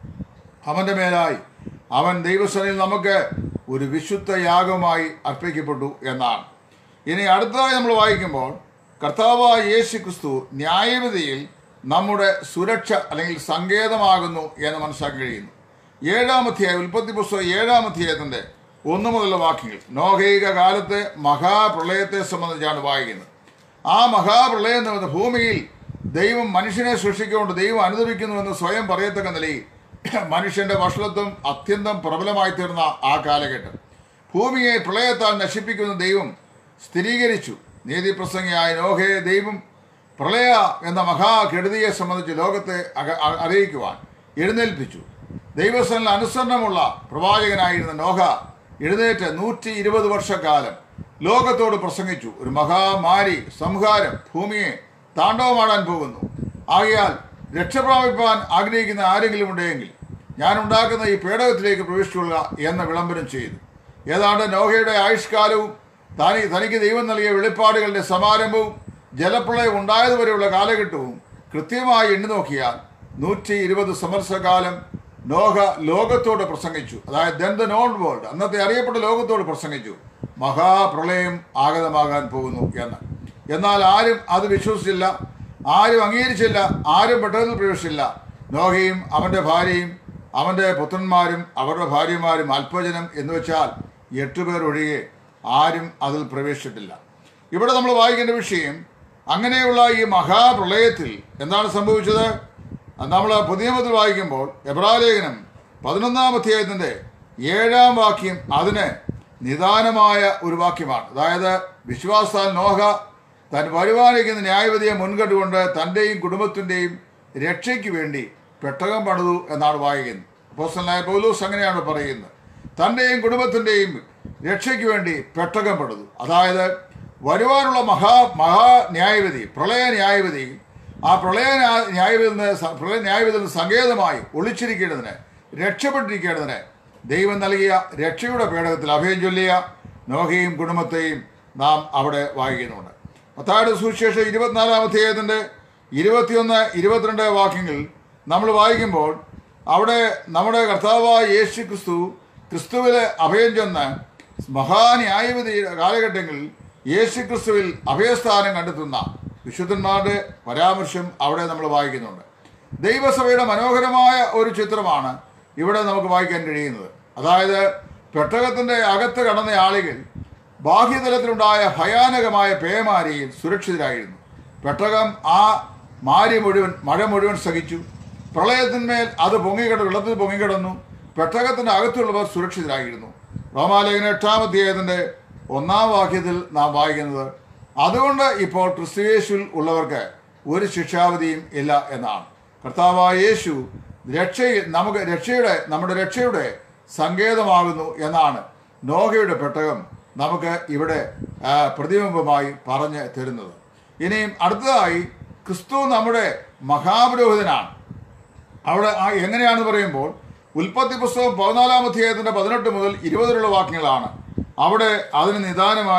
അവന്റെ മേലായി അവൻ ദൈവസനയിൽ നമുക്ക് ഒരു വിശുദ്ധ യാഗമായി അർപ്പിക്കപ്പെട്ടു എന്നാണ് ഇനി അടുത്തതായി നമ്മൾ വായിക്കുമ്പോൾ കർത്താവായ യേശു ക്രിസ്തു ന്യായവിധിയിൽ നമ്മുടെ സുരക്ഷ അല്ലെങ്കിൽ സങ്കേതമാകുന്നു എന്ന് മനസ്സിലാക്കാൻ കഴിയുന്നു ഏഴാം അധ്യായം ഉൽപ്പത്തി പുസ്തകം ഏഴാം അധ്യായത്തിന്റെ ഒന്നു മുതലുള്ള വാക്യങ്ങൾ നോഹൈക കാലത്തെ മഹാപ്രളയത്തെ സംബന്ധിച്ചാണ് വായിക്കുന്നത് ആ മഹാപ്രളയം എന്ന ഭൂമിയിൽ ദൈവം മനുഷ്യനെ സൃഷ്ടിക്കൊണ്ട് ദൈവം അനുദപിക്കുന്നുവെന്ന് സ്വയം പറയത്തക്ക നിലയിൽ മനുഷ്യന്റെ വഷളത്വം അത്യന്തം പ്രബലമായി തീർന്ന ആ കാലഘട്ടം ഭൂമിയെ പ്രളയത്താൽ നശിപ്പിക്കുന്ന ദൈവം സ്ഥിരീകരിച്ചു നീതിപ്രസംഗിയായ നോഹയെ ദൈവം പ്രളയ എന്ന മഹാകെടുതിയെ സംബന്ധിച്ച് ലോകത്തെ അക- അ- അറിയിക്കുവാൻ എഴുന്നേൽപ്പിച്ചു ദൈവസ്ഥനിൽ അനുസരണമുള്ള പ്രവാചകനായിരുന്ന നോഹ എഴുന്നേറ്റ് നൂറ്റി ഇരുപത് വർഷക്കാലം ലോകത്തോട് പ്രസംഗിച്ചു ഒരു മഹാമാരി സംഹാരം ഭൂമിയെ താണ്ഡവമാടാൻ പോകുന്നു ആകയാൽ രക്ഷപ്രാപിപ്പാൻ ആഗ്രഹിക്കുന്ന ആരെങ്കിലും ഉണ്ടെങ്കിൽ ഞാൻ ഉണ്ടാക്കുന്ന ഈ പേടകത്തിലേക്ക് പ്രവേശിച്ചുകൊള്ളുക എന്ന വിളംബരം ചെയ്തു ഏതാണ്ട് നോഹയുടെ ആയുഷ്കാലവും തനി തനിക്ക് ദൈവം നൽകിയ വെളിപ്പാടുകളുടെ സമാരംഭവും ജലപ്രളയം ഉണ്ടായതുവരെയുള്ള കാലഘട്ടവും കൃത്യമായി എണ്ണി നോക്കിയാൽ നൂറ്റി ഇരുപത് സംവത്സരകാലം നോഹ ലോകത്തോട് പ്രസംഗിച്ചു അതായത് ദെൻ ദ നോൺ വേൾഡ് അന്നത്തെ അറിയപ്പെട്ട ലോകത്തോട് പ്രസംഗിച്ചു മഹാപ്രളയം ആഗതമാകാൻ പോകുന്നു എന്ന് എന്നാൽ ആരും അത് വിശ്വസിച്ചില്ല ആരും അംഗീകരിച്ചില്ല ആരും പെട്ടതിൽ പ്രവേശിച്ചില്ല നോഹയും അവന്റെ ഭാര്യയും അവന്റെ പുത്രന്മാരും അവരുടെ ഭാര്യമാരും അല്പജനം എന്ന് വെച്ചാൽ എട്ടുപേർ ഒഴികെ ആരും അതിൽ പ്രവേശിച്ചിട്ടില്ല ഇവിടെ നമ്മൾ വായിക്കേണ്ട വിഷയം അങ്ങനെയുള്ള ഈ മഹാപ്രളയത്തിൽ എന്താണ് സംഭവിച്ചത് നമ്മൾ പുതിയ നിയമത്തിൽ വായിക്കുമ്പോൾ എബ്രാലേഖനം പതിനൊന്നാം അധ്യായത്തിന്റെ ഏഴാം വാക്യം അതിന് നിദാനമായ ഒരു വാക്യമാണ് അതായത് വിശ്വാസാൽ നോഹ താൻ വരുവാനിരിക്കുന്ന ന്യായവിധിയെ മുൻകണ്ടുകൊണ്ട് തൻ്റെയും കുടുംബത്തിൻ്റെയും രക്ഷയ്ക്ക് വേണ്ടി പെട്ടകം പണിതു എന്നാണ് വായിക്കുന്നത് അപ്പോസ്റ്റലായ പൗലൂസ് അങ്ങനെയാണ് പറയുന്നത് തൻ്റെയും കുടുംബത്തിൻ്റെയും രക്ഷയ്ക്ക് വേണ്ടി പെട്ടകം പണിതു അതായത് വരുവാനുള്ള മഹാ മഹാ ന്യായവിധി പ്രളയ ന്യായവിധി ആ പ്രളയ ന്യാ- ന്യായവിധിയിൽ നിന്ന് സ- പ്രളയ ന്യായവിധിയിൽ നിന്ന് സങ്കേതമായി ഒളിച്ചിരിക്കേണ്ടതിന് രക്ഷപ്പെട്ടിരിക്കേണ്ടതിന് ദൈവം നൽകിയ രക്ഷയുടെ പേടകത്തിൽ അഭയം ചൊല്ലിയ നോഹയും കുടുംബത്തെയും നാം അവിടെ വായിക്കുന്നുണ്ട് പത്താട് സുവിശേഷം ഇരുപത്തിനാലാം അധ്യായത്തിന്റെ ഇരുപത്തിയൊന്ന് ഇരുപത്തിരണ്ട് വാക്യങ്ങൾ നമ്മൾ വായിക്കുമ്പോൾ അവിടെ നമ്മുടെ കർത്താവായ യേശു ക്രിസ്തു ക്രിസ്തുവിലെ അഭയം ചെന്ന് മഹാന്യായവിധി കാലഘട്ടങ്ങളിൽ യേശു ക്രിസ്തുവിൽ അഭയസ്ഥാനം കണ്ടെത്തുന്ന വിശുദ്ധന്മാരുടെ പരാമർശം അവിടെ നമ്മൾ വായിക്കുന്നുണ്ട് ദൈവസഭയുടെ മനോഹരമായ ഒരു ചിത്രമാണ് ഇവിടെ നമുക്ക് വായിക്കാൻ കഴിയുന്നത് അതായത് പെട്ടകത്തിന്റെ അകത്ത് കടന്ന ആളുകൾ ബാഹ്യതലത്തിലുണ്ടായ ഭയാനകമായ പേമാരിയിൽ സുരക്ഷിതരായിരുന്നു പെട്ടകം ആ മാരി മുഴുവൻ മഴ മുഴുവൻ സഹിച്ചു പ്രളയത്തിന്മേൽ അത് പൊങ്ങിക്കിട വെള്ളത്തിൽ പൊങ്ങിക്കിടന്നു പെട്ടകത്തിന്റെ അകത്തുള്ളവർ സുരക്ഷിതരായിരുന്നു റോമാലേഖന എട്ടാം അധ്യായത്തിന്റെ ഒന്നാം വാക്യത്തിൽ നാം വായിക്കുന്നത് അതുകൊണ്ട് ഇപ്പോൾ ക്രിസ്തുയേശുവിൽ ഉള്ളവർക്ക് ഒരു ശിക്ഷാവധിയും ഇല്ല എന്നാണ് കർത്താവായ യേശു രക്ഷയിൽ നമുക്ക് രക്ഷയുടെ നമ്മുടെ രക്ഷയുടെ സങ്കേതമാകുന്നു എന്നാണ് നോഹയുടെ പെട്ടകം നമുക്ക് ഇവിടെ ആ, പ്രതിബിംബമായി പറഞ്ഞ് തരുന്നത് ഇനിയും അടുത്തതായി ക്രിസ്തു നമ്മുടെ മഹാപുരോഹിതനാണ് അവിടെ ആ എങ്ങനെയാണെന്ന് പറയുമ്പോൾ ഉൽപ്പത്തി പുസ്തകം പതിനാലാം അധ്യായത്തിന്റെ പതിനെട്ട് മുതൽ ഇരുപതിലുള്ള വാക്യങ്ങളാണ് അവിടെ അതിന് നിദാനമായി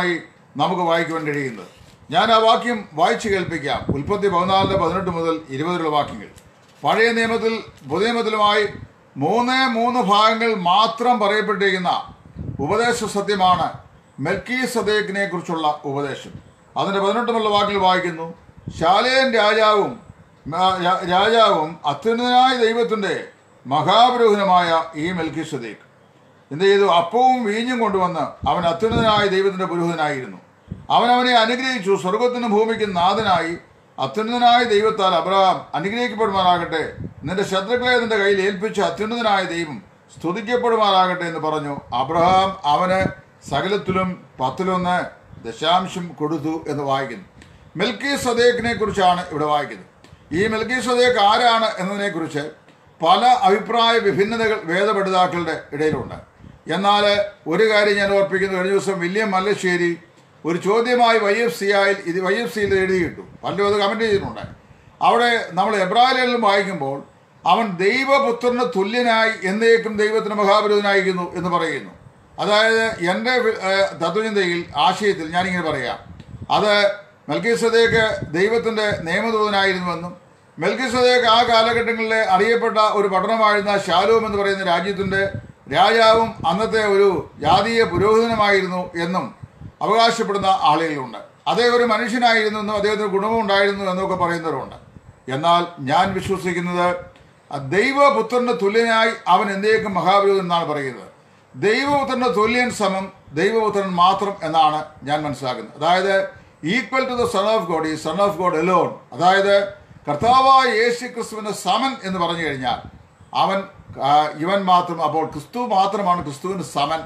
നമുക്ക് വായിക്കുവാൻ കഴിയുന്നത് ഞാൻ ആ വാക്യം വായിച്ചു കേൾപ്പിക്കാം ഉൽപ്പത്തി പതിനാലിന് പതിനെട്ട് മുതൽ ഇരുപതിലുള്ള വാക്യങ്ങൾ പഴയ നിയമത്തിൽ പുതിയ നിയമത്തിലുമായി മൂന്നേ മൂന്ന് ഭാഗങ്ങൾ മാത്രം പറയപ്പെട്ടിരിക്കുന്ന ഉപദേശ സത്യമാണ് മെൽക്കി സദേക്കിനെ കുറിച്ചുള്ള ഉപദേശം അതിന്റെ പതിനെട്ടുമുള്ള വാക്കിൽ വായിക്കുന്നു ശാലേൻ രാജാവും ആ, രാ- രാജാവും അത്യുന്നതനായ ദൈവത്തിന്റെ മഹാപുരോഹിതമായ ഈ മെൽക്കി സദേക്ക് എന്ത് ചെയ്തു അപ്പവും വീഞ്ഞും കൊണ്ടുവന്ന് അവൻ അത്യുന്നതനായ ദൈവത്തിന്റെ പുരോഹിതനായിരുന്നു അവൻ അവനെ അനുഗ്രഹിച്ചു സ്വർഗത്തിനും ഭൂമിക്കും നാഥനായി അത്യുന്നതനായ ദൈവത്താൽ അബ്രഹാം അനുഗ്രഹിക്കപ്പെടുമാറാകട്ടെ നിന്റെ ശത്രുക്കളെ നിന്റെ കയ്യിൽ ഏൽപ്പിച്ച അത്യുന്നതനായ ദൈവം സ്തുതിക്കപ്പെടുമാറാകട്ടെ എന്ന് പറഞ്ഞു അബ്രഹാം അവന് സകലത്തിലും പത്തിലൊന്ന് ദശാംശം കൊടുത്തു എന്ന് വായിക്കുന്നു മെൽക്കി സദേക്കിനെ കുറിച്ചാണ് ഇവിടെ വായിക്കുന്നത് ഈ മെൽക്കി സദേക്ക് ആരാണ് എന്നതിനെ കുറിച്ച് പല അഭിപ്രായ വിഭിന്നതകൾ വേദപഠിതാക്കളുടെ ഇടയിലുണ്ട് എന്നാൽ ഒരു കാര്യം ഞാൻ ഓർപ്പിക്കുന്നു കഴിഞ്ഞ ദിവസം വില്യം മല്ലശ്ശേരി ഒരു ചോദ്യമായി വൈ എഫ് സി ആയി ഇത് വൈ എഫ് സിയിൽ എഴുതിയിട്ടു പലരും അത് കമൻറ്റ് ചെയ്തിട്ടുണ്ട് അവിടെ നമ്മൾ എബ്രാഹിലും വായിക്കുമ്പോൾ അവൻ ദൈവപുത്രന് തുല്യനായി എന്നേക്കും ദൈവത്തിന് മഹാപുരുതനായിരിക്കുന്നു എന്ന് പറയുന്നു അതായത് എൻ്റെ ഏഹ്, തത്വചിന്തയിൽ ആശയത്തിൽ ഞാനിങ്ങനെ പറയാം അത് മെൽക്കിസദേക്ക് ദൈവത്തിൻ്റെ നിയമദൂതനായിരുന്നുവെന്നും മെൽക്കിസദേക്ക് ആ കാലഘട്ടങ്ങളിലെ അറിയപ്പെട്ട ഒരു പട്ടണമായിരുന്ന ഷാലൂം എന്ന് പറയുന്ന രാജ്യത്തിൻ്റെ രാജാവും അന്നത്തെ ഒരു ജാതീയ പുരോഹിതനുമായിരുന്നു എന്നും അവകാശപ്പെടുന്ന ആളുകളുണ്ട് അദ്ദേഹം ഒരു മനുഷ്യനായിരുന്നു എന്നും അദ്ദേഹത്തിന് ഗുണമുണ്ടായിരുന്നു എന്നൊക്കെ പറയുന്നവരുണ്ട് എന്നാൽ ഞാൻ വിശ്വസിക്കുന്നത് ദൈവപുത്രന്റെ തുല്യനായി അവൻ എന്തേക്കും മഹാപുരോഹിതൻ എന്നാണ് പറയുന്നത് ദൈവപുത്രന്റെ തുല്യൻ സമം ദൈവപുത്രൻ മാത്രം എന്നാണ് ഞാൻ മനസ്സിലാക്കുന്നത് അതായത് equal to the son of God ഈ സൺ ഓഫ് ഗോഡ് എലോൺ അതായത് കർത്താവായ യേശു ക്രിസ്തുവിന്റെ സമൻ എന്ന് പറഞ്ഞു കഴിഞ്ഞാൽ അവൻ ആ, ഇവൻ മാത്രം അപ്പോൾ ക്രിസ്തു മാത്രമാണ് ക്രിസ്തുവിന് സമൻ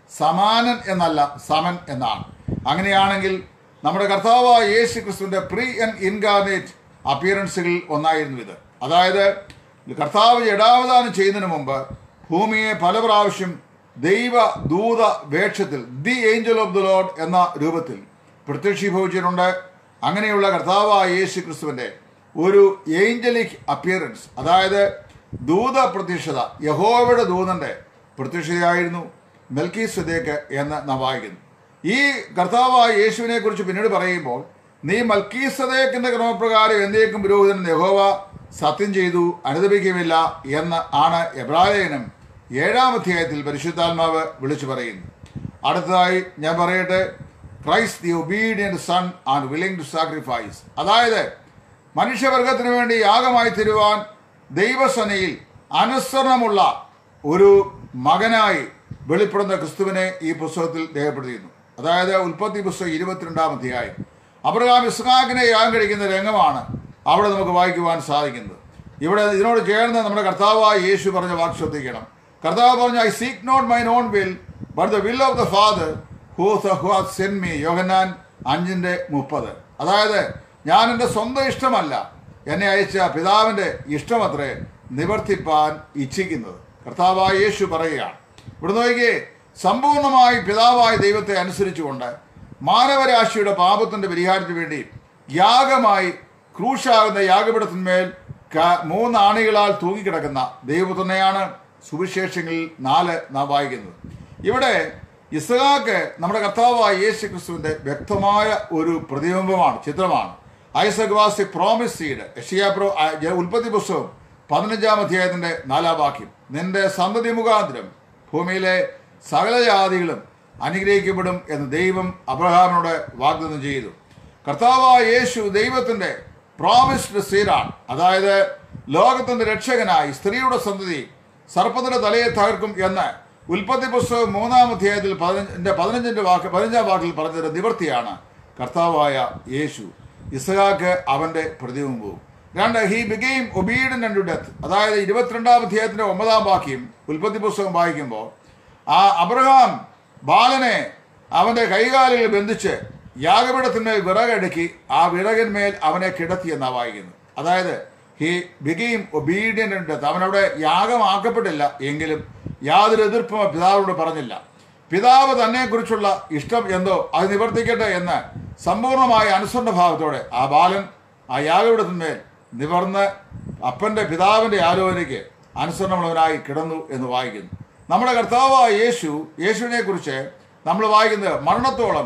സമാനൻ എന്നല്ല സമൻ എന്നാണ് അങ്ങനെയാണെങ്കിൽ നമ്മുടെ കർത്താവായ യേശു ക്രിസ്തുവിന്റെ പ്രീ ആൻഡ് ഇൻകാർണേറ്റ് അപ്പിയറൻസുകളിൽ ഒന്നായിരുന്നു ഇത് അതായത് കർത്താവ് ജഡാവതാനം ചെയ്യുന്നതിന് മുമ്പ് ഭൂമിയെ പല പ്രാവശ്യം ദൈവ ദൂത വേഷത്തിൽ the angel of the Lord എന്ന രൂപത്തിൽ പ്രത്യക്ഷീഭവിച്ചിട്ടുണ്ട് അങ്ങനെയുള്ള കർത്താവായ യേശു ക്രിസ്തുവിന്റെ ഒരു ഏഞ്ചലിക് അപ്പിയറൻസ് അതായത് ദൂത പ്രത്യക്ഷത യഹോവയുടെ ദൂതന്റെ പ്രത്യക്ഷതയായിരുന്നു മെൽക്കി സദേക്ക് എന്ന് നാം വായിക്കുന്നു ഈ കർത്താവായ യേശുവിനെ കുറിച്ച് പിന്നീട് പറയുമ്പോൾ നീ മൽക്കീസദേക്കിന്റെ ക്രമപ്രകാരം എന്നേക്കും പുരോഹിതൻ യഹോവ സത്യം ചെയ്തു അനുദപിക്കുകയില്ല എന്ന് ആണ് എബ്രാലേഖനം ഏഴാം അധ്യായത്തിൽ പരിശുദ്ധാത്മാവ് വിളിച്ചു പറയുന്നു അടുത്തതായി ഞാൻ പറയട്ടെ Christ the obedient son and willing to sacrifice അതായത് മനുഷ്യവർഗത്തിന് വേണ്ടി യാഗമായി തരുവാൻ ദൈവസനയിൽ അനുസരണമുള്ള ഒരു മകനായി വെളിപ്പെടുന്ന ക്രിസ്തുവിനെ ഈ പുസ്തകത്തിൽ രേഖപ്പെടുത്തിയിരുന്നു അതായത് ഉൽപ്പത്തി പുസ്തകം ഇരുപത്തിരണ്ടാം അധ്യായം അബ്രഹാം ഇസ്ഹാക്കിനെ യാഗം കഴിക്കുന്ന രംഗമാണ് അവിടെ നമുക്ക് വായിക്കുവാൻ സാധിക്കുന്നത് ഇവിടെ ഇതിനോട് ചേർന്ന് നമ്മുടെ കർത്താവായ യേശു പറഞ്ഞ വാക്ക് ശ്രദ്ധിക്കണം കർത്താവ് പറഞ്ഞു I seek not mine own will but the will of the father who who sent me Yohannan അഞ്ചിന്റെ മുപ്പത് അതായത് ഞാൻ എൻ്റെ സ്വന്തം ഇഷ്ടമല്ല എന്നെ അയച്ച പിതാവിൻ്റെ ഇഷ്ടമത്രേ നിവർത്തിപ്പാൻ ഇച്ഛിക്കുന്നത് കർത്താവായ യേശു പറയുകയാണ് ഇവിടെ നോക്കിയേ സമ്പൂർണമായി പിതാവായ ദൈവത്തെ അനുസരിച്ചുകൊണ്ട് മാനവരാശിയുടെ പാപത്തിന്റെ പരിഹാരത്തിന് വേണ്ടി യാഗമായി ക്രൂശാകുന്ന യാഗപീഠത്തിന്മേൽ ക- മൂന്ന് ആണികളാൽ തൂങ്ങിക്കിടക്കുന്ന ദൈവപുത്രനെയാണ് സുവിശേഷങ്ങളിൽ നാല് നാം വായിക്കുന്നത് ഇവിടെ ഇസ്ഹാക്ക് നമ്മുടെ കർത്താവായ യേശു ക്രിസ്തുവിന്റെ വ്യക്തമായ ഒരു പ്രതിബിംബമാണ് ചിത്രമാണ് Isaac was a promise seed യഷിയാ പ്രോ ആ, ജ- ഉൽപ്പത്തി പുസ്തകം പതിനഞ്ചാം അധ്യായത്തിന്റെ നാലാം വാക്യം നിന്റെ സന്തതി മുഖാന്തരം ഭൂമിയിലെ സകല ജാതികളും അനുഗ്രഹിക്കപ്പെടും എന്ന് ദൈവം അബ്രഹാമിനോട് വാഗ്ദത്തം ചെയ്തു കർത്താവായ യേശു ദൈവത്തിന്റെ പ്രോമിസ്ഡ് സീഡാണ് അതായത് ലോകത്തിന്റെ രക്ഷകനായി സ്ത്രീയുടെ സന്തതി സർപ്പത്തിന്റെ തലയെ തകർക്കും എന്ന് ഉൽപ്പത്തി പുസ്തകം മൂന്നാം അധ്യായത്തിൽ പതിനഞ്ചിന്റെ പതിനഞ്ചിന്റെ വാക്ക് പതിനഞ്ചാം വാക്കിൽ പറഞ്ഞത് നിവൃത്തിയാണ് കർത്താവായ യേശു ഇസഹാക്ക് അവന്റെ പ്രതിബിംബവും രണ്ട് he became obedient to death അതായത് ഇരുപത്തിരണ്ടാം അധ്യായത്തിന്റെ ഒമ്പതാം വാക്യം ഉൽപ്പത്തി പുസ്തകം വായിക്കുമ്പോൾ ആ അബ്രഹാം ബാലനെ അവന്റെ കൈകാലുകൾ ബന്ധിച്ച് യാഗപീഠത്തിന്മേൽ വിറകടുക്കി ആ വിറകിന്മേൽ അവനെ കിടത്തി എന്നാ വായിക്കുന്നത് അതായത് ഹി ബിഗെയിം ഒബീഡിയൻ ഡെത്ത് അവനവിടെ യാഗമാക്കപ്പെട്ടില്ല എങ്കിലും യാതൊരു എതിർപ്പും ആ പിതാവിനോട് പറഞ്ഞില്ല പിതാവ് തന്നെക്കുറിച്ചുള്ള ഇഷ്ടം എന്തോ അത് നിവർത്തിക്കട്ടെ എന്ന് സമ്പൂർണമായ അനുസരണ ഭാവത്തോടെ ആ ബാലൻ ആ യാഗപീഠത്തിന്മേൽ നിവർന്ന് അപ്പന്റെ പിതാവിന്റെ ആലോചനയ്ക്ക് അനുസരണമുള്ളവനായി കിടന്നു എന്ന് വായിക്കുന്നു നമ്മുടെ കർത്താവായ യേശു യേശുവിനെ കുറിച്ച് നമ്മൾ വായിക്കുന്നത് മരണത്തോളം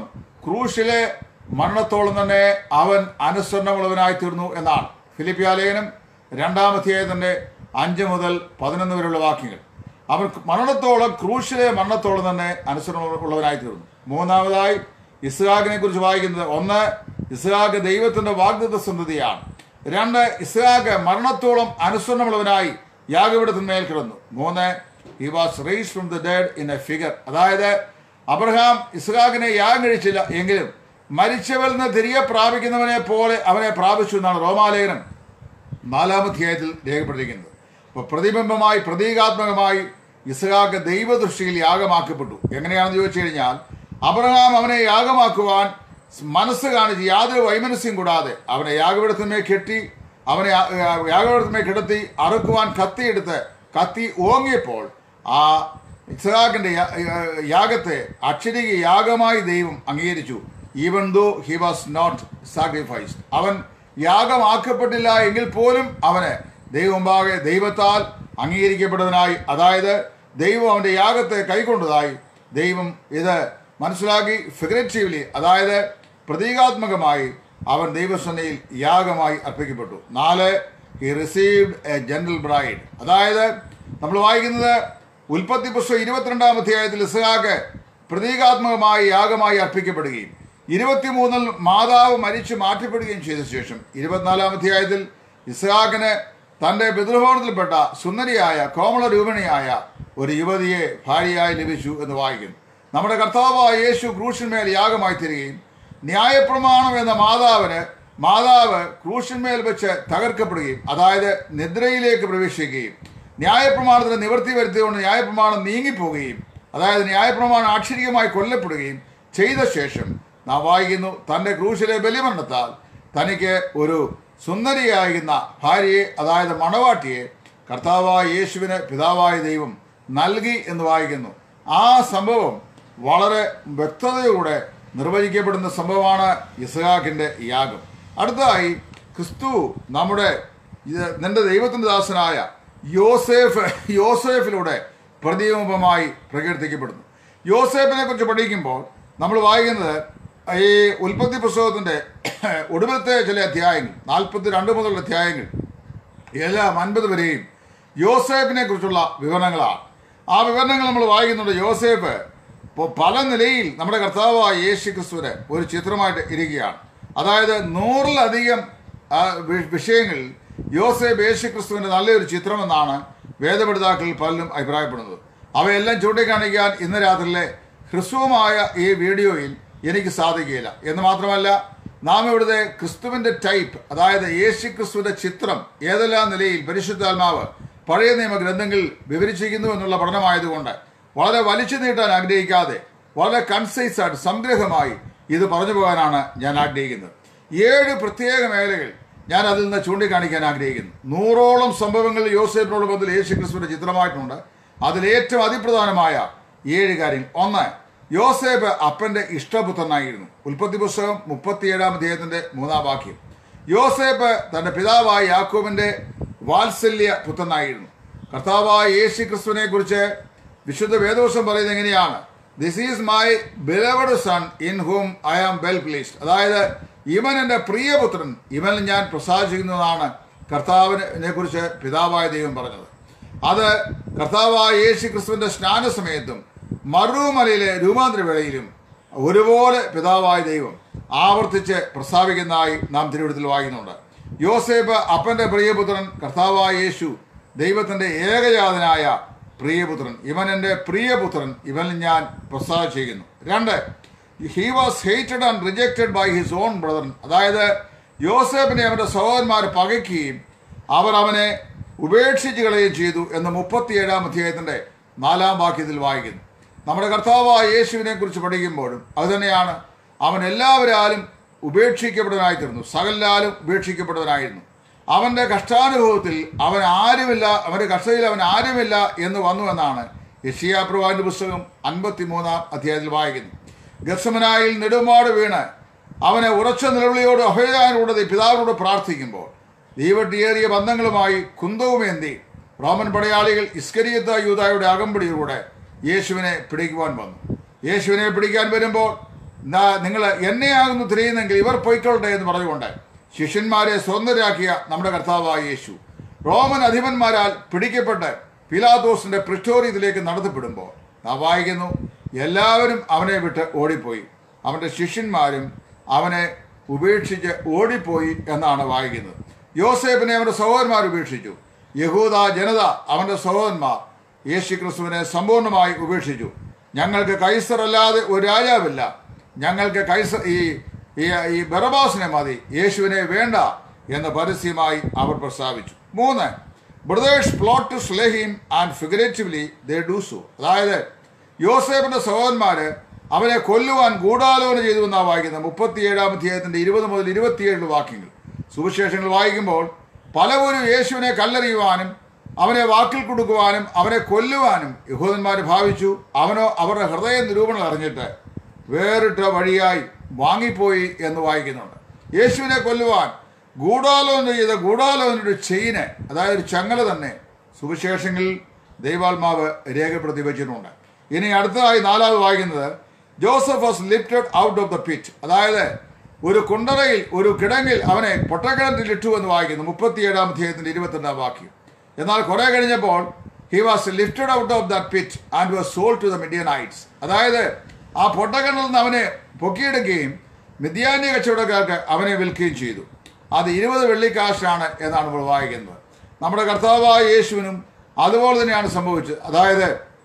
ക്രൂശിലെ മരണത്തോളം തന്നെ അവൻ അനുസരണമുള്ളവനായി തീർന്നു എന്നാണ് ഫിലിപ്പിയ ലേഖനം രണ്ടാം അധ്യായത്തിന്റെ അഞ്ച് മുതൽ പതിനൊന്ന് വരെയുള്ള വാക്യങ്ങൾ അവൻ മരണത്തോളം ക്രൂശിലെ മരണത്തോളം തന്നെ അനുസരണമുള്ളവനായി തീർന്നു മൂന്നാമതായി ഇസ്ഹാഖിനെ കുറിച്ച് വായിക്കുന്നത് ഒന്ന് ഇസ്ഹാഖ് ദൈവത്തിന്റെ വാഗ്ദത്ത സന്തതിയാണ് രണ്ട് ഇസ്ഹാഖ് മരണത്തോളം അനുസരണമുള്ളവനായി യാഗപീഠത്തിന്മേൽ കിടന്നു മൂന്ന് he was raised from the dead in a figure അതായത് അബ്രഹാം ഇസ്ഹാഖിനെ യാഗം കഴിച്ചില്ല എങ്കിലും മരിച്ചവരിൽ നിന്ന് തിരികെ പ്രാപിക്കുന്നവനെ പോലെ അവനെ പ്രാപിച്ചു എന്നാണ് റോമാലേഖനം നാലാമധ്യായത്തിൽ രേഖപ്പെടുത്തിയിരിക്കുന്നത് അപ്പോൾ പ്രതിബിംബമായി പ്രതീകാത്മകമായി ഇസ്ഹാഖ് ദൈവദൃഷ്ടിയിൽ യാഗമാക്കപ്പെട്ടു എങ്ങനെയാണെന്ന് ചോദിച്ചു കഴിഞ്ഞാൽ അബ്രഹാം അവനെ യാഗമാക്കുവാൻ മനസ്സ് കാണിച്ച് യാതൊരു വൈമനസ്യം കൂടാതെ അവനെ യാഗപീഠത്തിന്മേൽ കെട്ടി അവനെ യാഗപീഠത്തിന്മേൽ കിടത്തി അറുക്കുവാൻ കത്തിയെടുത്ത് കത്തി ഓങ്ങിയപ്പോൾ ആ ഇസ്ഹാഖിന്റെ യാ- യാ- യാഗത്തെ അക്ഷരിക യാഗമായി ദൈവം അംഗീകരിച്ചു even though he was not sacrificed അവൻ യാഗമാക്കപ്പെട്ടില്ല എങ്കിൽ പോലും അവന് ദൈവമുമ്പാകെ ദൈവത്താൽ അംഗീകരിക്കപ്പെട്ടതിനായി അതായത് ദൈവം അവന്റെ യാഗത്തെ കൈക്കൊണ്ടതായി ദൈവം ഇത് മനസ്സിലാക്കി ഫിഗറേറ്റീവ്ലി അതായത് പ്രതീകാത്മകമായി അവൻ ദൈവസേനയിൽ യാഗമായി അർപ്പിക്കപ്പെട്ടു നാല് he received a general bride അതായത് നമ്മൾ വായിക്കുന്നത് ഉൽപ്പത്തി പുസ്തകം ഇരുപത്തിരണ്ടാം അധ്യായത്തിൽ ഇസ്ഹാക്ക് പ്രതീകാത്മകമായി യാഗമായി അർപ്പിക്കപ്പെടുകയും ഇരുപത്തിമൂന്നിൽ മാതാവ് മരിച്ചു മാറ്റപ്പെടുകയും ചെയ്ത ശേഷം ഇരുപത്തിനാലാം അധ്യായത്തിൽ ഇസ്ഹാക്കിന് തന്റെ പിതൃഭവനത്തിൽപ്പെട്ട സുന്ദരിയായ കോമള രൂപിണിയായ ഒരു യുവതിയെ ഭാര്യയായി ലഭിച്ചു എന്ന് വായിക്കുന്നു നമ്മുടെ കർത്താവായ യേശു ക്രൂശിന്മേൽ യാഗമായി തീരുകയും ന്യായപ്രമാണം എന്ന മാതാവിന് മാതാവ് ക്രൂശിന്മേൽ വെച്ച് തകർക്കപ്പെടുകയും അതായത് നിദ്രയിലേക്ക് പ്രവേശിക്കുകയും ന്യായപ്രമാണത്തിന് നിവൃത്തി വരുത്തിയതുകൊണ്ട് ന്യായപ്രമാണം നീങ്ങിപ്പോവുകയും അതായത് ന്യായപ്രമാണം ആക്ഷരികമായി കൊല്ലപ്പെടുകയും ചെയ്ത ശേഷം നാം വായിക്കുന്നു തന്റെ ക്രൂശിലെ ബലിമരണത്താൽ തനിക്ക് ഒരു സുന്ദരിയായിരുന്ന ഭാര്യയെ അതായത് മണവാട്ടിയെ കർത്താവായ യേശുവിന് പിതാവായ ദൈവം നൽകി എന്ന് വായിക്കുന്നു ആ സംഭവം വളരെ വ്യക്തതയോടെ നിർവചിക്കപ്പെടുന്ന സംഭവമാണ് ഇസ്ഹാക്കിന്റെ യാഗം അടുത്തതായി ക്രിസ്തു നമ്മുടെ ഇത് നിന്റെ ദൈവത്തിന്റെ ദാസനായ യോസേഫ് യോസേഫിലൂടെ പ്രതിബിംബമായി പ്രകീർത്തിക്കപ്പെടുന്നു യോസേഫിനെ കുറിച്ച് പഠിക്കുമ്പോൾ നമ്മൾ വായിക്കുന്നത് ഈ ഉൽപ്പത്തി പുസ്തകത്തിന്റെ ഒടുവിലത്തെ ചില അധ്യായങ്ങൾ നാൽപ്പത്തി രണ്ട് മുതലുള്ള അധ്യായങ്ങൾ എല്ലാം അൻപത് വരെയും യോസേഫിനെ കുറിച്ചുള്ള വിവരണങ്ങളാണ് ആ വിവരണങ്ങൾ നമ്മൾ വായിക്കുന്നുണ്ട് യോസേഫ് ഇപ്പോൾ പല നിലയിൽ നമ്മുടെ കർത്താവായ യേശു ക്രിസ്തുവിന് ഒരു ചിത്രമായിട്ട് ഇരിക്കുകയാണ് അതായത് നൂറിലധികം ആ, വി- വിഷയങ്ങളിൽ യോസേഫ് യേശു ക്രിസ്തുവിന്റെ നല്ലൊരു ചിത്രമെന്നാണ് വേദപഠിതാക്കളിൽ പലരും അഭിപ്രായപ്പെടുന്നത് അവയെല്ലാം ചൂണ്ടിക്കാണിക്കാൻ ഇന്ന് രാത്രിയിലെ ഹ്രസ്വമായ ഈ വീഡിയോയിൽ എനിക്ക് സാധിക്കുകയില്ല എന്ന് മാത്രമല്ല നാം ഇവിടുത്തെ ക്രിസ്തുവിന്റെ ടൈപ്പ് അതായത് യേശു ക്രിസ്തുവിന്റെ ചിത്രം ഏതെല്ലാം നിലയിൽ പരിശുദ്ധാത്മാവ് പഴയ നിയമ ഗ്രന്ഥങ്ങളിൽ വിവരിച്ചിരിക്കുന്നു എന്നുള്ള പഠനമായതുകൊണ്ട് വളരെ വലിച്ചു നീട്ടാൻ ആഗ്രഹിക്കാതെ വളരെ കൺസൈസ് ആയിട്ട് സംഗ്രഹമായി ഇത് പറഞ്ഞു പോകാനാണ് ഞാൻ ആഗ്രഹിക്കുന്നത് ഏഴ് പ്രത്യേക മേഖലകൾ ഞാൻ അതിൽ നിന്ന് ചൂണ്ടിക്കാണിക്കാൻ ആഗ്രഹിക്കുന്നു നൂറോളം സംഭവങ്ങൾ യോസേഫിനോട് ബന്ധത്തിൽ യേശു ക്രിസ്തുവിന്റെ ചിത്രമായിട്ടുണ്ട് അതിൽ ഏറ്റവും അതിപ്രധാനമായ ഏഴ് കാര്യങ്ങൾ ഒന്ന് യോസേഫ് അപ്പന്റെ ഇഷ്ടപുത്രനായിരുന്നു ഉൽപ്പത്തി പുസ്തകം മുപ്പത്തിയേഴാം അധ്യായത്തിന്റെ മൂന്നാം വാക്യം യോസേഫ് തന്റെ പിതാവായ യാക്കോബിന്റെ വാത്സല്യ പുത്രനായിരുന്നു കർത്താവായ യേശു ക്രിസ്തുവിനെ കുറിച്ച് വിശുദ്ധ വേദവസം പറയുന്നത് എങ്ങനെയാണ് this is my beloved son in whom I am well pleased അതായത് ഇവൻ എൻ്റെ പ്രിയപുത്രൻ ഇവനിൽ ഞാൻ പ്രസാദിക്കുന്നതാണ് കർത്താവിനെ കുറിച്ച് പിതാവായ ദൈവം പറഞ്ഞത് അത് കർത്താവായ യേശു ക്രിസ്തുവിന്റെ സ്നാന സമയത്തും മറുമലയിലെ രൂപാന്തര വേളയിലും ഒരുപോലെ പിതാവായ ദൈവം ആവർത്തിച്ച് പ്രസ്താവിക്കുന്നതായി നാം തിരുവനന്തപുരത്തിൽ വായിക്കുന്നുണ്ട് യോസേഫ് അപ്പന്റെ പ്രിയപുത്രൻ കർത്താവായ യേശു ദൈവത്തിന്റെ ഏകജാതനായ പ്രിയപുത്രൻ ഇവൻ എൻ്റെ പ്രിയപുത്രൻ ഇവനിൽ ഞാൻ പ്രസ്താവിച്ചിരിക്കുന്നു രണ്ട് he was hated and rejected by his own brother അതായത് യോസേഫിനെ അവന്റെ സഹോദരന്മാർ പകയ്ക്കുകയും അവർ അവനെ ഉപേക്ഷിച്ച് കളയുകയും ചെയ്തു എന്ന് മുപ്പത്തിയേഴാം അധ്യായത്തിന്റെ നാലാം വാക്യത്തിൽ വായിക്കുന്നു നമ്മുടെ കർത്താവായ യേശുവിനെ കുറിച്ച് പഠിക്കുമ്പോഴും അതുതന്നെയാണ് അവൻ എല്ലാവരാലും ഉപേക്ഷിക്കപ്പെടുവനായി തീർന്നു സകലാലും ഉപേക്ഷിക്കപ്പെടുവനായിരുന്നു അവന്റെ കഷ്ടാനുഭവത്തിൽ അവൻ ആരുമില്ല അവന്റെ കഷ്ടതയിൽ അവൻ ആരുമില്ല എന്ന് വന്നു എന്നാണ് യഷിയാ പ്രവാന്റെ പുസ്തകം അൻപത്തിമൂന്നാം അധ്യായത്തിൽ വായിക്കുന്നു ഗർസമനായിൽ നെടുമാട് വീണ് അവനെ ഉറച്ച നിലവിളിയോട് അഭയദാനോട് പിതാവിനോട് പ്രാർത്ഥിക്കുമ്പോൾ ദൈവട്ടിയേറിയ ബന്ധങ്ങളുമായി കുന്തവുമേന്തി റോമൻ പടയാളികൾ ഇസ്കരിയത്ത യൂതായുടെ അകമ്പടിയിലൂടെ യേശുവിനെ പിടിക്കുവാൻ വന്നു യേശുവിനെ പിടിക്കാൻ വരുമ്പോൾ നിങ്ങൾ എന്നെയാകുന്നു തിരിയുന്നെങ്കിൽ ഇവർ പൊയ്ക്കൊള്ളട്ടെ എന്ന് പറഞ്ഞുകൊണ്ട് ശിഷ്യന്മാരെ സ്വതന്ത്രരാക്കിയ നമ്മുടെ കർത്താവായ യേശു റോമൻ അധിപന്മാരാൽ പിടിക്കപ്പെട്ട് പിലാത്തോസിന്റെ പ്രിറ്റോറിയത്തിലേക്ക് നടത്തപ്പെടുമ്പോൾ നാം വായിക്കുന്നു എല്ലാവരും അവനെ വിട്ട് ഓടിപ്പോയി അവന്റെ ശിഷ്യന്മാരും അവനെ ഉപേക്ഷിച്ച് ഓടിപ്പോയി എന്നാണ് വായിക്കുന്നത് യോസേഫിനെ അവന്റെ സഹോദരന്മാർ ഉപേക്ഷിച്ചു യഹൂദ ജനത അവന്റെ സഹോദരന്മാർ യേശു ക്രിസ്തുവിനെ സമ്പൂർണ്ണമായി ഉപേക്ഷിച്ചു ഞങ്ങൾക്ക് കൈസർ അല്ലാതെ ഒരു രാജാവില്ല ഞങ്ങൾക്ക് കൈസർ ഈ ഈ- ഈ ബറബാസിനെ മതി യേശുവിനെ വേണ്ട എന്ന് പരസ്യമായി അവർ പ്രസ്താവിച്ചു മൂന്ന് brothers plot to slay him and figuratively they do so അതായത് യോസേഫിന്റെ സഹോദരന്മാര് അവനെ കൊല്ലുവാൻ ഗൂഢാലോചന ചെയ്തു എന്നാണ് വായിക്കുന്നത് മുപ്പത്തിയേഴാം അധ്യായത്തിന്റെ ഇരുപത് മുതൽ ഇരുപത്തിയേഴ് വാക്യങ്ങൾ സുവിശേഷങ്ങൾ വായിക്കുമ്പോൾ പലവരും യേശുവിനെ കല്ലെറിയുവാനും അവനെ വാക്കിൽ കൊടുക്കുവാനും അവനെ കൊല്ലുവാനും യഹൂദന്മാർ ഭാവിച്ചു അവനോ അവരുടെ ഹൃദയ നിരൂപണം അറിഞ്ഞിട്ട് വേറിട്ട വഴിയായി വാങ്ങിപ്പോയി എന്ന് വായിക്കുന്നുണ്ട് യേശുവിനെ കൊല്ലുവാൻ ഗൂഢാലോചന ചെയ്ത ഗൂഢാലോചനയുടെ ചെയിന് അതായത് ഒരു ചങ്ങല തന്നെ സുവിശേഷങ്ങളിൽ ദൈവാത്മാവ് രേഖപ്പെടുത്തി വെച്ചിട്ടുണ്ട് ഇനി അടുത്തതായി നാലാമത് വായിക്കുന്നത് Joseph was lifted out of the pit അതായത് ഒരു കുണ്ടറയിൽ ഒരു കിടങ്ങിൽ അവനെ പൊട്ടക്കിണറ്റിൽ ഇട്ടു എന്ന് വായിക്കുന്നു മുപ്പത്തിയേഴാം അധ്യായത്തിന്റെ ഇരുപത്തിരണ്ടാം വാക്യം എന്നാൽ കുറെ കഴിഞ്ഞപ്പോൾ he was lifted out of that pit and was sold to the Midianites അതായത് ആ പൊട്ടക്കിണറിൽ നിന്ന് അവനെ പൊക്കിയെടുക്കുകയും മിദ്യാന്യ കച്ചവടക്കാർക്ക് അവനെ വിൽക്കുകയും ചെയ്തു അത് ഇരുപത് വെള്ളിക്കാശാണ് എന്നാണ് നമ്മൾ വായിക്കുന്നത് നമ്മുടെ കർത്താവായ യേശുവിനും അതുപോലെ തന്നെയാണ് സംഭവിച്ചത് അതായത്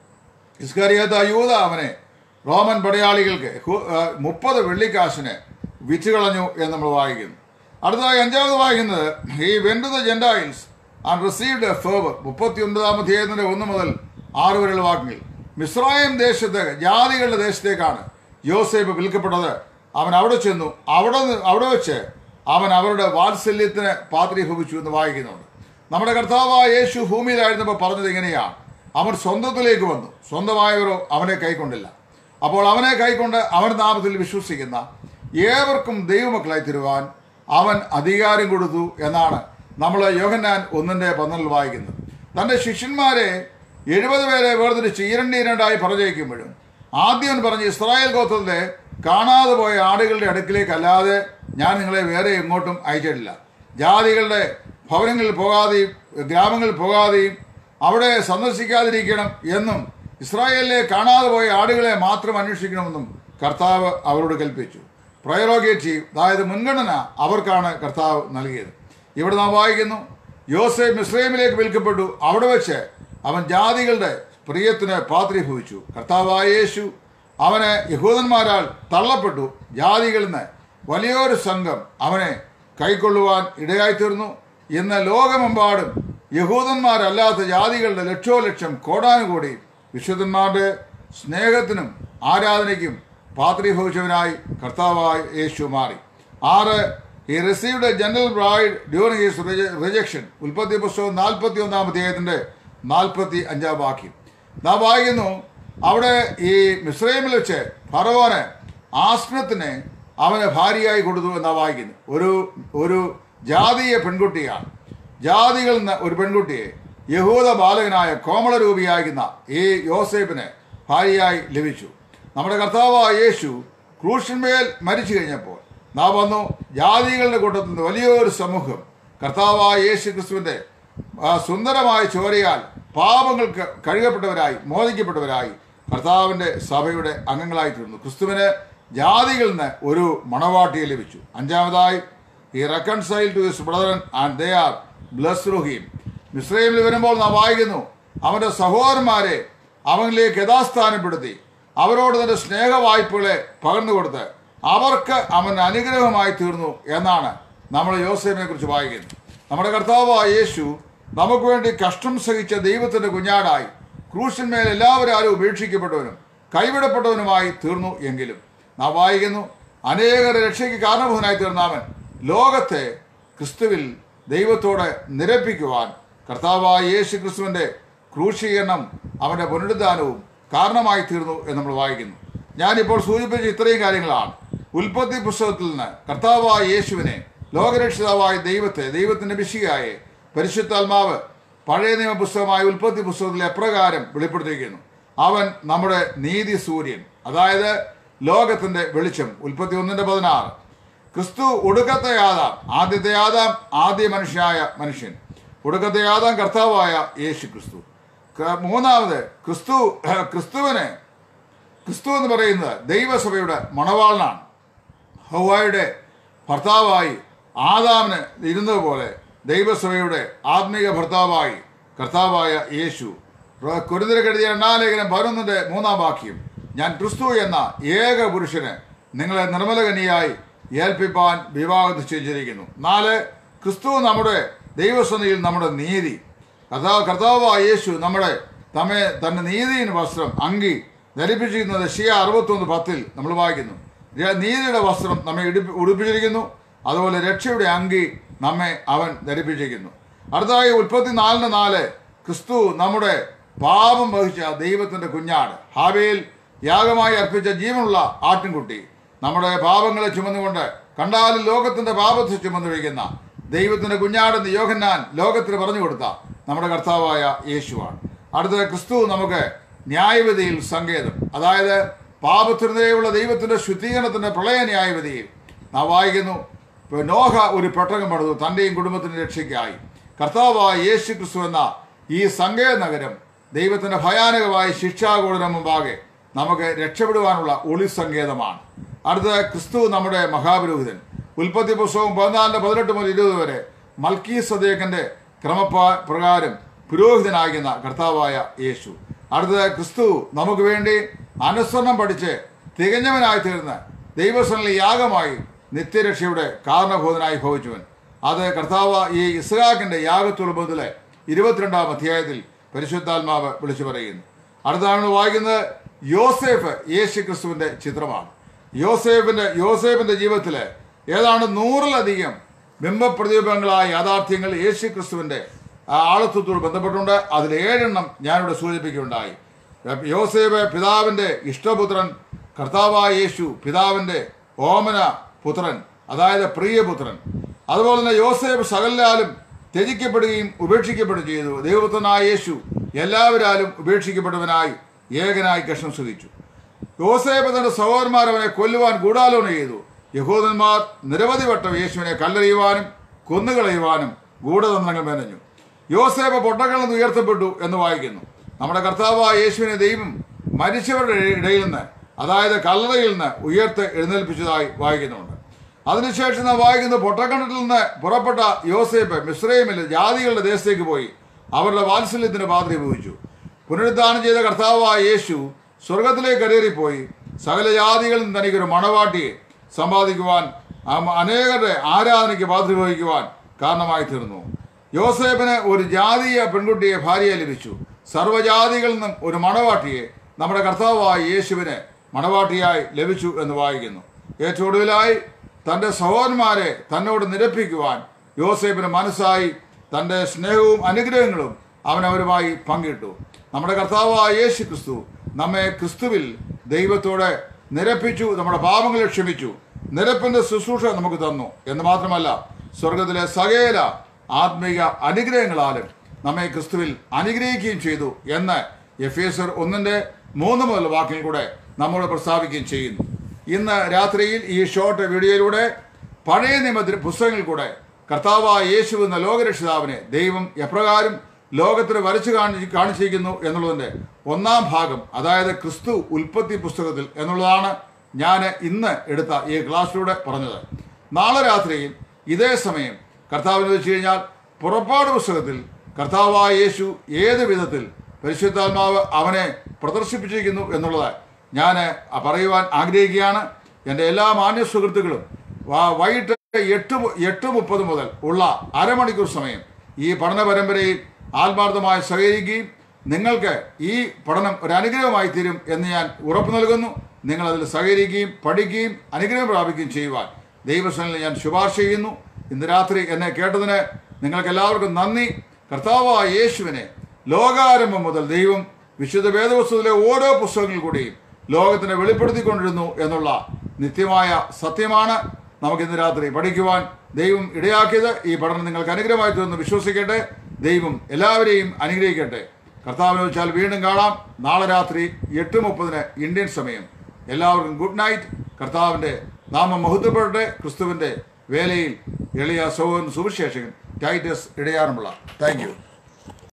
ഇസ്കറിയത്ത യൂത അവനെ റോമൻ പടയാളികൾക്ക് ഹു- ആ, മുപ്പത് വെള്ളിക്കാശിന് വിറ്റ് കളഞ്ഞു എന്ന് നമ്മൾ വായിക്കുന്നു അടുത്തതായി അഞ്ചാമത് വായിക്കുന്നത് he went the Gentiles and received a favour മുപ്പത്തി ഒൻപതാം അധ്യായത്തിന്റെ ഒന്ന് മുതൽ ആറ് വരെയുള്ള വാക്യങ്ങൾ മിസ്രായം ദേശത്ത് ജാതികളുടെ ദേശത്തേക്കാണ് യോസേഫ് വിൽക്കപ്പെട്ടത് അവൻ അവിടെ ചെന്നു അവിടെ നി- അവിടെ വെച്ച് അവൻ അവരുടെ വാത്സല്യത്തിന് പാത്രീഭവിച്ചു എന്ന് വായിക്കുന്നുണ്ട് നമ്മുടെ കർത്താവായ യേശു ഭൂമിയിലായിരുന്നപ്പോൾ പറഞ്ഞത് ഇങ്ങനെയാണ് അവൻ സ്വന്തത്തിലേക്ക് വന്നു സ്വന്തമായവരോ അവനെ കൈക്കൊണ്ടില്ല അപ്പോൾ അവനെ കൈക്കൊണ്ട് അവൻ നാമത്തിൽ വിശ്വസിക്കുന്ന ഏവർക്കും ദൈവമക്കളായി തരുവാൻ അവൻ അധികാരം കൊടുത്തു എന്നാണ് നമ്മൾ യോഹന്നാൻ ഒന്നിന്റെ പന്ത്രണ്ടിൽ വായിക്കുന്നത് തന്റെ ശിഷ്യന്മാരെ എഴുപത് പേരെ വേർതിരിച്ച് ഇരണ്ട് ഇരണ്ടായി പറഞ്ഞേക്കുമ്പോഴും ആദ്യം പറഞ്ഞ് ഇസ്രായേൽ ഗോത്രത്തിലെ കാണാതെ പോയ ആടുകളുടെ അടുക്കിലേക്ക് അല്ലാതെ ഞാൻ നിങ്ങളെ വേറെ എങ്ങോട്ടും അയച്ചിട്ടില്ല ജാതികളുടെ ഭവനങ്ങളിൽ പോകാതെയും ഗ്രാമങ്ങളിൽ പോകാതെയും അവിടെ സന്ദർശിക്കാതിരിക്കണം എന്നും ഇസ്രായേലിലെ കാണാതെ പോയ ആടുകളെ മാത്രം അന്വേഷിക്കണമെന്നും കർത്താവ് അവരോട് കൽപ്പിച്ചു പ്രയോറോഗേറ്റീവ് അതായത് മുൻഗണന അവർക്കാണ് കർത്താവ് നൽകിയത് ഇവിടെ നാം വായിക്കുന്നു യോസേഫ് മിസ്രൈമിലേക്ക് വിൽക്കപ്പെട്ടു അവിടെ വെച്ച് അവൻ ജാതികളുടെ പ്രിയത്തിന് പാത്രീഭവിച്ചു കർത്താവായ യേശു അവന് യഹൂദന്മാരാൽ തള്ളപ്പെട്ടു ജാതികളിൽ നിന്ന് വലിയൊരു സംഘം അവനെ കൈക്കൊള്ളുവാൻ ഇടയായിത്തീർന്നു ഇന്ന് ലോകമെമ്പാടും യഹൂദന്മാരല്ലാത്ത ജാതികളുടെ ലക്ഷോലക്ഷം കോടാനുകൂടി വിശുദ്ധന്മാരുടെ സ്നേഹത്തിനും ആരാധനയ്ക്കും പാത്രീഭവിച്ചവനായി കർത്താവായ യേശു മാറി ആറ് he received gentile bride during his rejection ഉൽപ്പത്തി പുസ്തകം നാൽപ്പത്തി ഒന്നാം അധ്യായത്തിന്റെ നാൽപ്പത്തി അഞ്ചാം വാക്യം നാം വായിക്കുന്നു അവിടെ ഈ മിസ്രൈമിൽ വെച്ച് ഫറവോന് ആസ്നത്തിനെ അവന് ഭാര്യയായി കൊടുത്തു എന്നാ വായിക്കുന്നു ഒരു ഒരു ജാതീയ പെൺകുട്ടിയാണ് ജാതികളിൽ നിന്ന് ഒരു പെൺകുട്ടിയെ യഹൂദ ബാലകനായ കോമളരൂപിയായിരുന്ന ഈ യോസേഫിന് ഭാര്യയായി ലഭിച്ചു നമ്മുടെ കർത്താവായ യേശു ക്രൂശന്മേൽ മരിച്ചു കഴിഞ്ഞപ്പോൾ നാം വന്നു ജാതികളുടെ കൂട്ടത്തിൽ നിന്ന് വലിയൊരു സമൂഹം കർത്താവായ യേശു ക്രിസ്തുവിന്റെ ആ സുന്ദരമായ ചോരയാൽ പാപങ്ങൾക്ക് കഴുകപ്പെട്ടവരായി മോദിക്കപ്പെട്ടവരായി കർത്താവിന്റെ സഭയുടെ അംഗങ്ങളായി തീർന്നു ക്രിസ്തുവിന് ജാതികളിൽ നിന്ന് ഒരു മണവാട്ടിയെ ലഭിച്ചു അഞ്ചാമതായി he reconcile to his brethren and they are bless റുഹീം മിസ്രൈമിൽ വരുമ്പോൾ നാം വായിക്കുന്നു അവന്റെ സഹോദരന്മാരെ അവനിലേക്ക് യഥാസ്ഥാനപ്പെടുത്തി അവരോട് തന്റെ സ്നേഹ വായ്പകളെ പകർന്നു കൊടുത്ത് അവർക്ക് അവൻ അനുഗ്രഹമായി തീർന്നു എന്നാണ് നമ്മൾ യോസേഫിനെ കുറിച്ച് വായിക്കുന്നത് നമ്മുടെ കർത്താവായ യേശു നമുക്ക് വേണ്ടി കഷ്ടം സഹിച്ച ദൈവത്തിന്റെ കുഞ്ഞാടായി ക്രൂശന്മേൽ എല്ലാവരും ഉപേക്ഷിക്കപ്പെട്ടവനും കൈവിടപ്പെട്ടവനുമായി തീർന്നു എങ്കിലും നാം വായിക്കുന്നു അനേകരെ രക്ഷയ്ക്ക് കാരണഭൂതനായി തീർന്ന അവൻ ലോകത്തെ ക്രിസ്തുവിൽ ദൈവത്തോടെ നിരപ്പിക്കുവാൻ കർത്താവായ യേശു ക്രിസ്തുവിന്റെ ക്രൂശീകരണം അവന്റെ പുനരുദ്ധാനവും കാരണമായി തീർന്നു എന്ന് നമ്മൾ വായിക്കുന്നു ഞാനിപ്പോൾ സൂചിപ്പിച്ച ഇത്രയും കാര്യങ്ങളാണ് ഉൽപ്പത്തി പുസ്തകത്തിൽ നിന്ന് കർത്താവായ യേശുവിനെ ലോകരക്ഷിതാവായ ദൈവത്തെ ദൈവത്തിന്റെ വിശികായെ പരിശുദ്ധാത്മാവ് പഴയ നിയമ പുസ്തകമായ ഉൽപ്പത്തി പുസ്തകത്തിൽ എപ്രകാരം വെളിപ്പെടുത്തിയിരിക്കുന്നു അവൻ നമ്മുടെ നീതി സൂര്യൻ അതായത് ലോകത്തിന്റെ വെളിച്ചം ഉൽപ്പത്തി ഒന്നിന്റെ പതിനാറ് ക്രിസ്തു ഒടുക്കത്തെ ആദാം ആദ്യത്തെ ആദാം ആദ്യ മനുഷ്യനായ മനുഷ്യൻ ഒടുക്കത്തെ ആദാം കർത്താവായ യേശു ക്രിസ്തു ക- മൂന്നാമത് ക്രിസ്തു ക്രിസ്തുവിനെ ക്രിസ്തു എന്ന് പറയുന്നത് ദൈവസഭയുടെ മണവാളനാണ് ഹൗവായുടെ ഭർത്താവായി ആദാമിന് ഇരുന്നതുപോലെ ദൈവസഭയുടെ ആത്മീയ ഭർത്താവായി കർത്താവായ യേശു കുരുതിര കെഴുതിയ രണ്ടാം ലേഖനം പതിനൊന്നിന്റെ മൂന്നാം വാക്യം ഞാൻ ക്രിസ്തു എന്ന ഏക പുരുഷന് നിങ്ങളെ നിർമ്മലകനിയായി ഏൽപ്പിപ്പാൻ വിവാഹം നിശ്ചയിച്ചിരിക്കുന്നു നാല് ക്രിസ്തു നമ്മുടെ ദൈവസന്നിധിയിൽ നമ്മുടെ നീതി കർത്താവ് കർത്താവായ യേശു നമ്മുടെ തമ്മെ തന്റെ നീതിயின் വസ്ത്രം അങ്കി ധരിപ്പിച്ചിരിക്കുന്നത് ഷിയ അറുപത്തൊന്ന് പത്തിൽ നമ്മൾ വായിക്കുന്നു ര- നീതിയുടെ വസ്ത്രം നമ്മെ ഇടിപ്പി- ഉടുപ്പിച്ചിരിക്കുന്നു അതുപോലെ രക്ഷയുടെ അങ്കി നമ്മെ അവൻ ധരിപ്പിച്ചിരിക്കുന്നു അടുത്തതായി ഉൽപ്പത്തി നാലിന് നാല് ക്രിസ്തു നമ്മുടെ പാപം വഹിച്ച ദൈവത്തിന്റെ കുഞ്ഞാട് ഹാബേൽ യാഗമായി അർപ്പിച്ച ജീവനുള്ള ആട്ടിൻകുട്ടി നമ്മുടെ പാപങ്ങളെ ചുമന്നുകൊണ്ട് കണ്ടാലും ലോകത്തിന്റെ പാപത്തെ ചുമന്നു വയ്ക്കുന്ന ദൈവത്തിന്റെ കുഞ്ഞാടെന്ന് യോഹന്നാൻ ലോകത്തിന് പറഞ്ഞു കൊടുത്ത നമ്മുടെ കർത്താവായ യേശുവാണ് അടുത്തത് ക്രിസ്തു നമുക്ക് ന്യായവിധിയിൽ സങ്കേതം അതായത് പാപത്തിനെതിരെയുള്ള ദൈവത്തിന്റെ ശുദ്ധീകരണത്തിന്റെ പ്രളയ ന്യായവിധിയിൽ നാം വായിക്കുന്നു ഇപ്പൊ നോഹ ഒരു പെട്ടകം പണിതു തന്റെയും കുടുംബത്തിന്റെ രക്ഷയ്ക്കായി കർത്താവായ യേശു ക്രിസ്തു എന്ന ഈ സങ്കേത നഗരം ദൈവത്തിന്റെ ഭയാനകമായ ശിക്ഷാകൂടന മുമ്പാകെ നമുക്ക് രക്ഷപ്പെടുവാനുള്ള ഒളി സങ്കേതമാണ് അടുത്ത ക്രിസ്തു നമ്മുടെ മഹാപുരോഹിതൻ ഉൽപ്പത്തി പുസ്തകം പതിനാലിന് പതിനെട്ട് മുതൽ ഇരുപത് വരെ മൽക്കീ സദേഖന്റെ ക്രമപ്ര പ്രകാരം പുരോഹിതനാകുന്ന കർത്താവായ യേശു അടുത്തത് ക്രിസ്തു നമുക്ക് വേണ്ടി അനുസരണം പഠിച്ച് തികഞ്ഞവനായി തീർന്ന് ദൈവസനിലെ യാഗമായി നിത്യരക്ഷയുടെ കാരണഭൂതനായി ഭവിച്ചവൻ അത് കർത്താവ് ഈ ഇസ്ഹാക്കിന്റെ യാഗത്തുൽബത്തിലെ ഇരുപത്തിരണ്ടാം അധ്യായത്തിൽ പരിശുദ്ധാത്മാവ് വിളിച്ചു പറയുന്നു അടുത്താണ് വായിക്കുന്നത് യോസേഫ് യേശു ക്രിസ്തുവിന്റെ ചിത്രമാണ് യോസേഫിന്റെ യോസേഫിന്റെ ജീവിതത്തില് ഏതാണ്ട് നൂറിലധികം ബിംബപ്രതിബിംബങ്ങളായ യാഥാർത്ഥ്യങ്ങൾ യേശു ക്രിസ്തുവിന്റെ ആ ആളത്വത്തോട് ബന്ധപ്പെട്ടുണ്ട് അതിൽ ഏഴെണ്ണം ഞാനിവിടെ സൂചിപ്പിക്കുകയുണ്ടായി യോസേഫ് പിതാവിന്റെ ഇഷ്ടപുത്രൻ കർത്താവായ യേശു പിതാവിന്റെ ഓമന പുത്രൻ അതായത് പ്രിയപുത്രൻ അതുപോലെ തന്നെ യോസേഫ് സകലാലും ത്യജിക്കപ്പെടുകയും ഉപേക്ഷിക്കപ്പെടുകയും ചെയ്തു ദൈവപുത്രനായ യേശു എല്ലാവരാലും ഉപേക്ഷിക്കപ്പെട്ടവനായി ഏകനായി കഷ്ണം സുഖിച്ചു യോസേഫ് തന്റെ സഹോദരന്മാർ അവനെ കൊല്ലുവാൻ ഗൂഢാലോചന ചെയ്തു യഹൂദന്മാർ നിരവധി വട്ടം യേശുവിനെ കല്ലെറിയുവാനും കൊന്നുകളയുവാനും ഗൂഢതന്ത്രങ്ങൾ മെനഞ്ഞു യോസേഫ് പൊട്ടകളിൽ നിന്ന് ഉയർത്തപ്പെട്ടു എന്ന് വായിക്കുന്നു നമ്മുടെ കർത്താവായ യേശുവിനെ ദൈവം മരിച്ചവരുടെ ഇടയിൽ നിന്ന് അതായത് കല്ലറയിൽ നിന്ന് ഉയർത്ത് എഴുന്നേൽപ്പിച്ചതായി വായിക്കുന്നുണ്ട് അതിനുശേഷം നാം വായിക്കുന്നത് പൊട്ടക്കണത്തിൽ നിന്ന് പുറപ്പെട്ട യോസേഫ് മിശ്രൈമിൽ ജാതികളുടെ ദേശത്തേക്ക് പോയി അവരുടെ വാത്സല്യത്തിന് പാത്രി ഭവിച്ചു പുനരുദ്ധാനം ചെയ്ത കർത്താവായ യേശു സ്വർഗത്തിലേക്ക് കരേറിപ്പോയി സകല ജാതികളിൽ നിന്ന് തനിക്കൊരു മണവാട്ടിയെ സമ്പാദിക്കുവാൻ ആ- അനേകരുടെ ആരാധനയ്ക്ക് പാത്രി വഹിക്കുവാൻ കാരണമായി തീർന്നു യോസേഫിന് ഒരു ജാതീയ പെൺകുട്ടിയെ ഭാര്യയെ ലഭിച്ചു സർവ്വജാതികളിൽ നിന്നും ഒരു മണവാട്ടിയെ നമ്മുടെ കർത്താവായ യേശുവിന് മണവാട്ടിയായി ലഭിച്ചു എന്ന് വായിക്കുന്നു ഏറ്റവും ഒടുവിലായി തന്റെ സഹോദരന്മാരെ തന്നോട് നിരപ്പിക്കുവാൻ യോസേഫിന് മനസ്സായി തന്റെ സ്നേഹവും അനുഗ്രഹങ്ങളും അവൻ അവരുമായി പങ്കിട്ടു നമ്മുടെ കർത്താവായ യേശു ക്രിസ്തു നമ്മെ ക്രിസ്തുവിൽ ദൈവത്തോടെ നിരപ്പിച്ചു നമ്മുടെ പാപങ്ങളെ ക്ഷമിച്ചു നിരപ്പിന്റെ ശുശ്രൂഷ നമുക്ക് തന്നു എന്ന് മാത്രമല്ല സ്വർഗത്തിലെ സകല ആത്മീയ അനുഗ്രഹങ്ങളാലും നമ്മെ ക്രിസ്തുവിൽ അനുഗ്രഹിക്കുകയും ചെയ്തു എന്ന് എഫ് എസ് ഒന്നിന്റെ മൂന്ന് മുതൽ വാക്കിൽ കൂടെ നമ്മോട് പ്രസ്താവിക്കുകയും ചെയ്യുന്നു ഇന്ന് രാത്രിയിൽ ഈ ഷോർട്ട് വീഡിയോയിലൂടെ പഴയ നിയമത്തിൽ പുസ്തകങ്ങളിൽ കൂടെ കർത്താവായ യേശു എന്ന ലോകരക്ഷിതാവിനെ ദൈവം എപ്രകാരം ലോകത്തിന് വരച്ചു കാണി കാണിച്ചിരിക്കുന്നു എന്നുള്ളതിന്റെ ഒന്നാം ഭാഗം അതായത് ക്രിസ്തു ഉൽപ്പത്തി പുസ്തകത്തിൽ എന്നുള്ളതാണ് ഞാൻ ഇന്ന് എടുത്ത ഈ ക്ലാസ്സിലൂടെ പറഞ്ഞത് നാളെ രാത്രിയിൽ ഇതേ സമയം കർത്താവിന് വെച്ച് കഴിഞ്ഞാൽ പുറപ്പാട് പുസ്തകത്തിൽ കർത്താവായ യേശു ഏത് വിധത്തിൽ പരിശുദ്ധാത്മാവ് അവനെ പ്രദർശിപ്പിച്ചിരിക്കുന്നു എന്നുള്ളത് ഞാൻ പറയുവാൻ ആഗ്രഹിക്കുകയാണ് എൻ്റെ എല്ലാ മാന്യ സുഹൃത്തുക്കളും വ- വൈകിട്ട് എട്ട് മു- എട്ട് മുപ്പത് മുതൽ ഉള്ള അരമണിക്കൂർ സമയം ഈ പഠന പരമ്പരയിൽ ആത്മാർത്ഥമായി സഹകരിക്കുകയും നിങ്ങൾക്ക് ഈ പഠനം ഒരു അനുഗ്രഹമായി തീരും എന്ന് ഞാൻ ഉറപ്പു നൽകുന്നു നിങ്ങൾ അതിൽ സഹകരിക്കുകയും പഠിക്കുകയും അനുഗ്രഹം പ്രാപിക്കുകയും ചെയ്യുവാൻ ദൈവസ്ഥനിൽ ഞാൻ ശുപാർശ ചെയ്യുന്നു ഇന്ന് രാത്രി എന്നെ കേട്ടതിന് നിങ്ങൾക്ക് എല്ലാവർക്കും നന്ദി കർത്താവായ യേശുവിനെ ലോകാരംഭം മുതൽ ദൈവം വിശുദ്ധ വേദപുസ്തകത്തിലെ ഓരോ പുസ്തകങ്ങളിൽ കൂടിയും ലോകത്തിന് വെളിപ്പെടുത്തിക്കൊണ്ടിരുന്നു എന്നുള്ള നിത്യമായ സത്യമാണ് നമുക്ക് ഇന്ന് രാത്രി പഠിക്കുവാൻ ദൈവം ഇടയാക്കിയത് ഈ പഠനം നിങ്ങൾക്ക് അനുഗ്രഹമായി തീർന്ന് വിശ്വസിക്കട്ടെ ദൈവം എല്ലാവരെയും അനുഗ്രഹിക്കട്ടെ കർത്താവിനെ വെച്ചാൽ വീണ്ടും കാണാം നാളെ രാത്രി എട്ട് മുപ്പതിന് ഇന്ത്യൻ സമയം എല്ലാവർക്കും ഗുഡ് നൈറ്റ് കർത്താവിൻ്റെ നാമം മഹത്വപ്പെടട്ടെ ക്രിസ്തുവിൻ്റെ വേലയിൽ എളിയ സോൻ സുവിശേഷകൻ ടൈറ്റസ് ഇടയാറുമുള്ള താങ്ക് യു